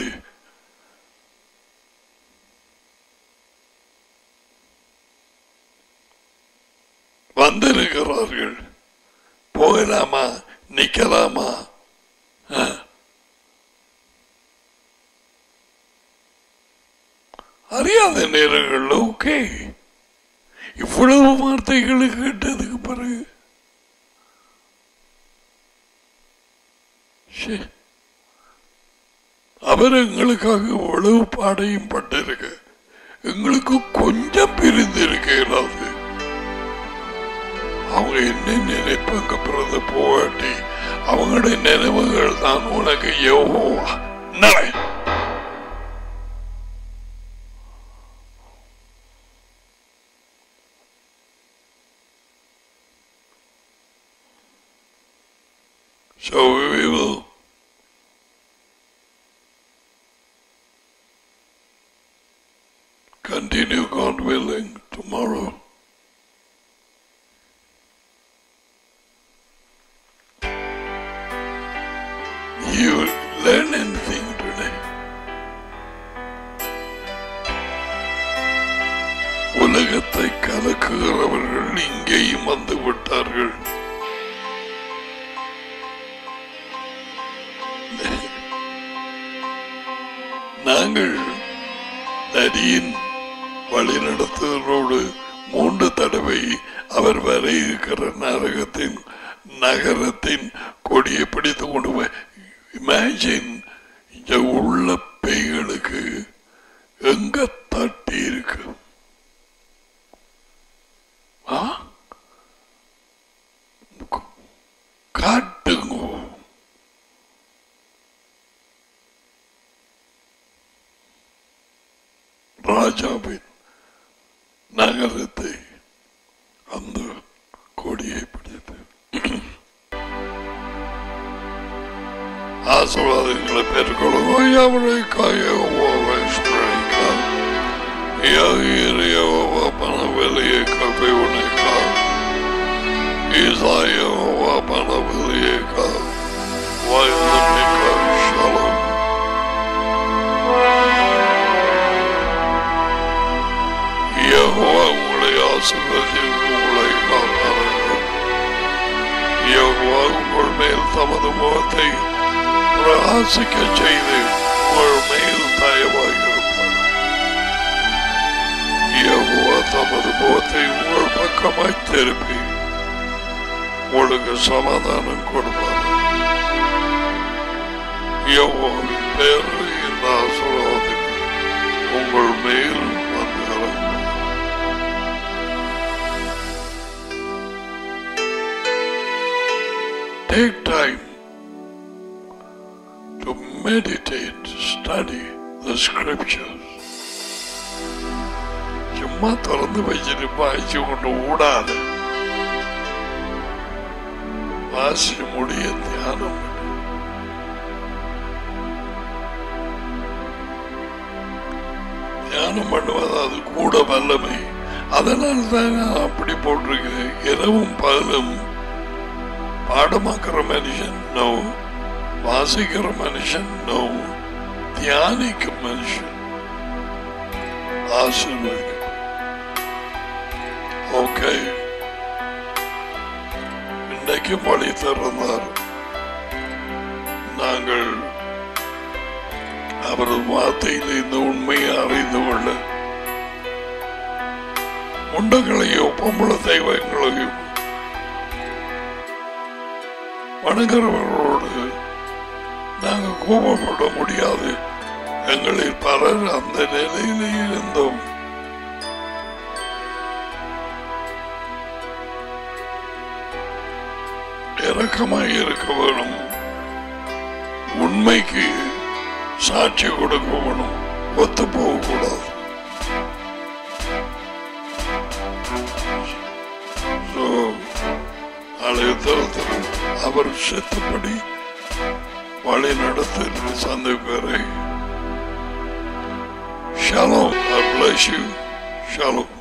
Speaker 1: வந்திருக்கிறார்கள் போகலாமா நிக்கலாமா ஆ? அறியாத நேரங்கள் ஓகே இவ்வளவு வார்த்தைகளை கேட்டதுக்கு பிறகு ச்சே. அவர் எங்களுக்காக இவ்வளவு பாடையும் பட்டிருக்க எங்களுக்கு கொஞ்சம் பிரிந்திருக்க இயலாது அவங்க என்ன நினைப்பாங்க பிறந்த போகாட்டி அவங்களுடைய நினைவுகள் தான் உனக்கு யோகோவா நலை So we will continue, God willing, tomorrow. You learn anything today? உலகத்தை கலக்குகிறவர்கள் இங்கேயும் வந்து விட்டார்கள் நாங்கள் நரியின் வழிநடத்துதலோடு மூன்று தடவை அவர் வர இருக்கிற நரகத்தின் நகரத்தின் கொடியை பிடித்து கொண்டு போய் இமேஜின் இந்த உள்ள பேய்களுக்கு எங்க தட்டி இருக்கு ஆ? காட்டுங்க ராஜாவின் நகரத்தை அந்த கொடியை பிடித்து ஆசீர்வாதங்களை பெற்றுக்கொள்ளுங்க எவரைக்கா யெகோவாவை ஸ்மரிக்கா யகீர் யெகோவா பண வெளியே கபை உனைக்கா ஈசா யெகோவா பண வெளியே கா வயதுமிக்க ஷலம் யெகோவா உங்களை ஆசீர்வதித்து உங்களை காப்பார்கள் யெகோவா உங்கள் மேல் தமது முகத்தை பிரகாசிக்க செய்து உங்கள் மேல் தயவாயிருப்பார் யெகோவா தமது முகத்தை உங்கள் பக்கமாய் திருப்பி உங்களுக்கு சமாதானம் கொடுப்பார் யெகோவாவின் பேரில் இந்த ஆசீர்வாதங்கள் உங்கள் மேல் வந்து இறங்கும் Take time to meditate, study the scriptures. சும்மா திறந்து வச்சுட்டு வாய்ச்சி கொண்டு ஓடாது வாசி முடிய தியானம் பண்ணு. தியானம் பண்ணுவது அது கூட வல்லமை அதனால தான் நான் அப்படி போட்டிருக்கேன் இரவும் பகலும் பாடமாக்குற மனுஷன் நோ வாசிக்கிற மனுஷன் நோ தியானிக்கும் மனுஷன் ஆசீர்வதிக்கும் ஓகே இன்றைக்கு வழி திறந்தார் நாங்கள் அவரது வார்த்தையில் இந்த உண்மையை அறிந்து கொள்ள முண்டங்களையோ பொம்பள தெய்வங்களையும் வணங்குறவர்களோடு நாங்கள் கோபப்பட முடியாது எங்களில் பலர் அந்த நிலையிலே இருந்தோம் இரக்கமாய் இருக்க வேணும் உண்மைக்கு சாட்சி கொடுக்க வேணும் ஒத்து போகக்கூடாது So, நாளைய தினத்தில் அவர் செத்தபடி வழி நடத்த சந்திப்பரை Shalom. God bless you. Shalom.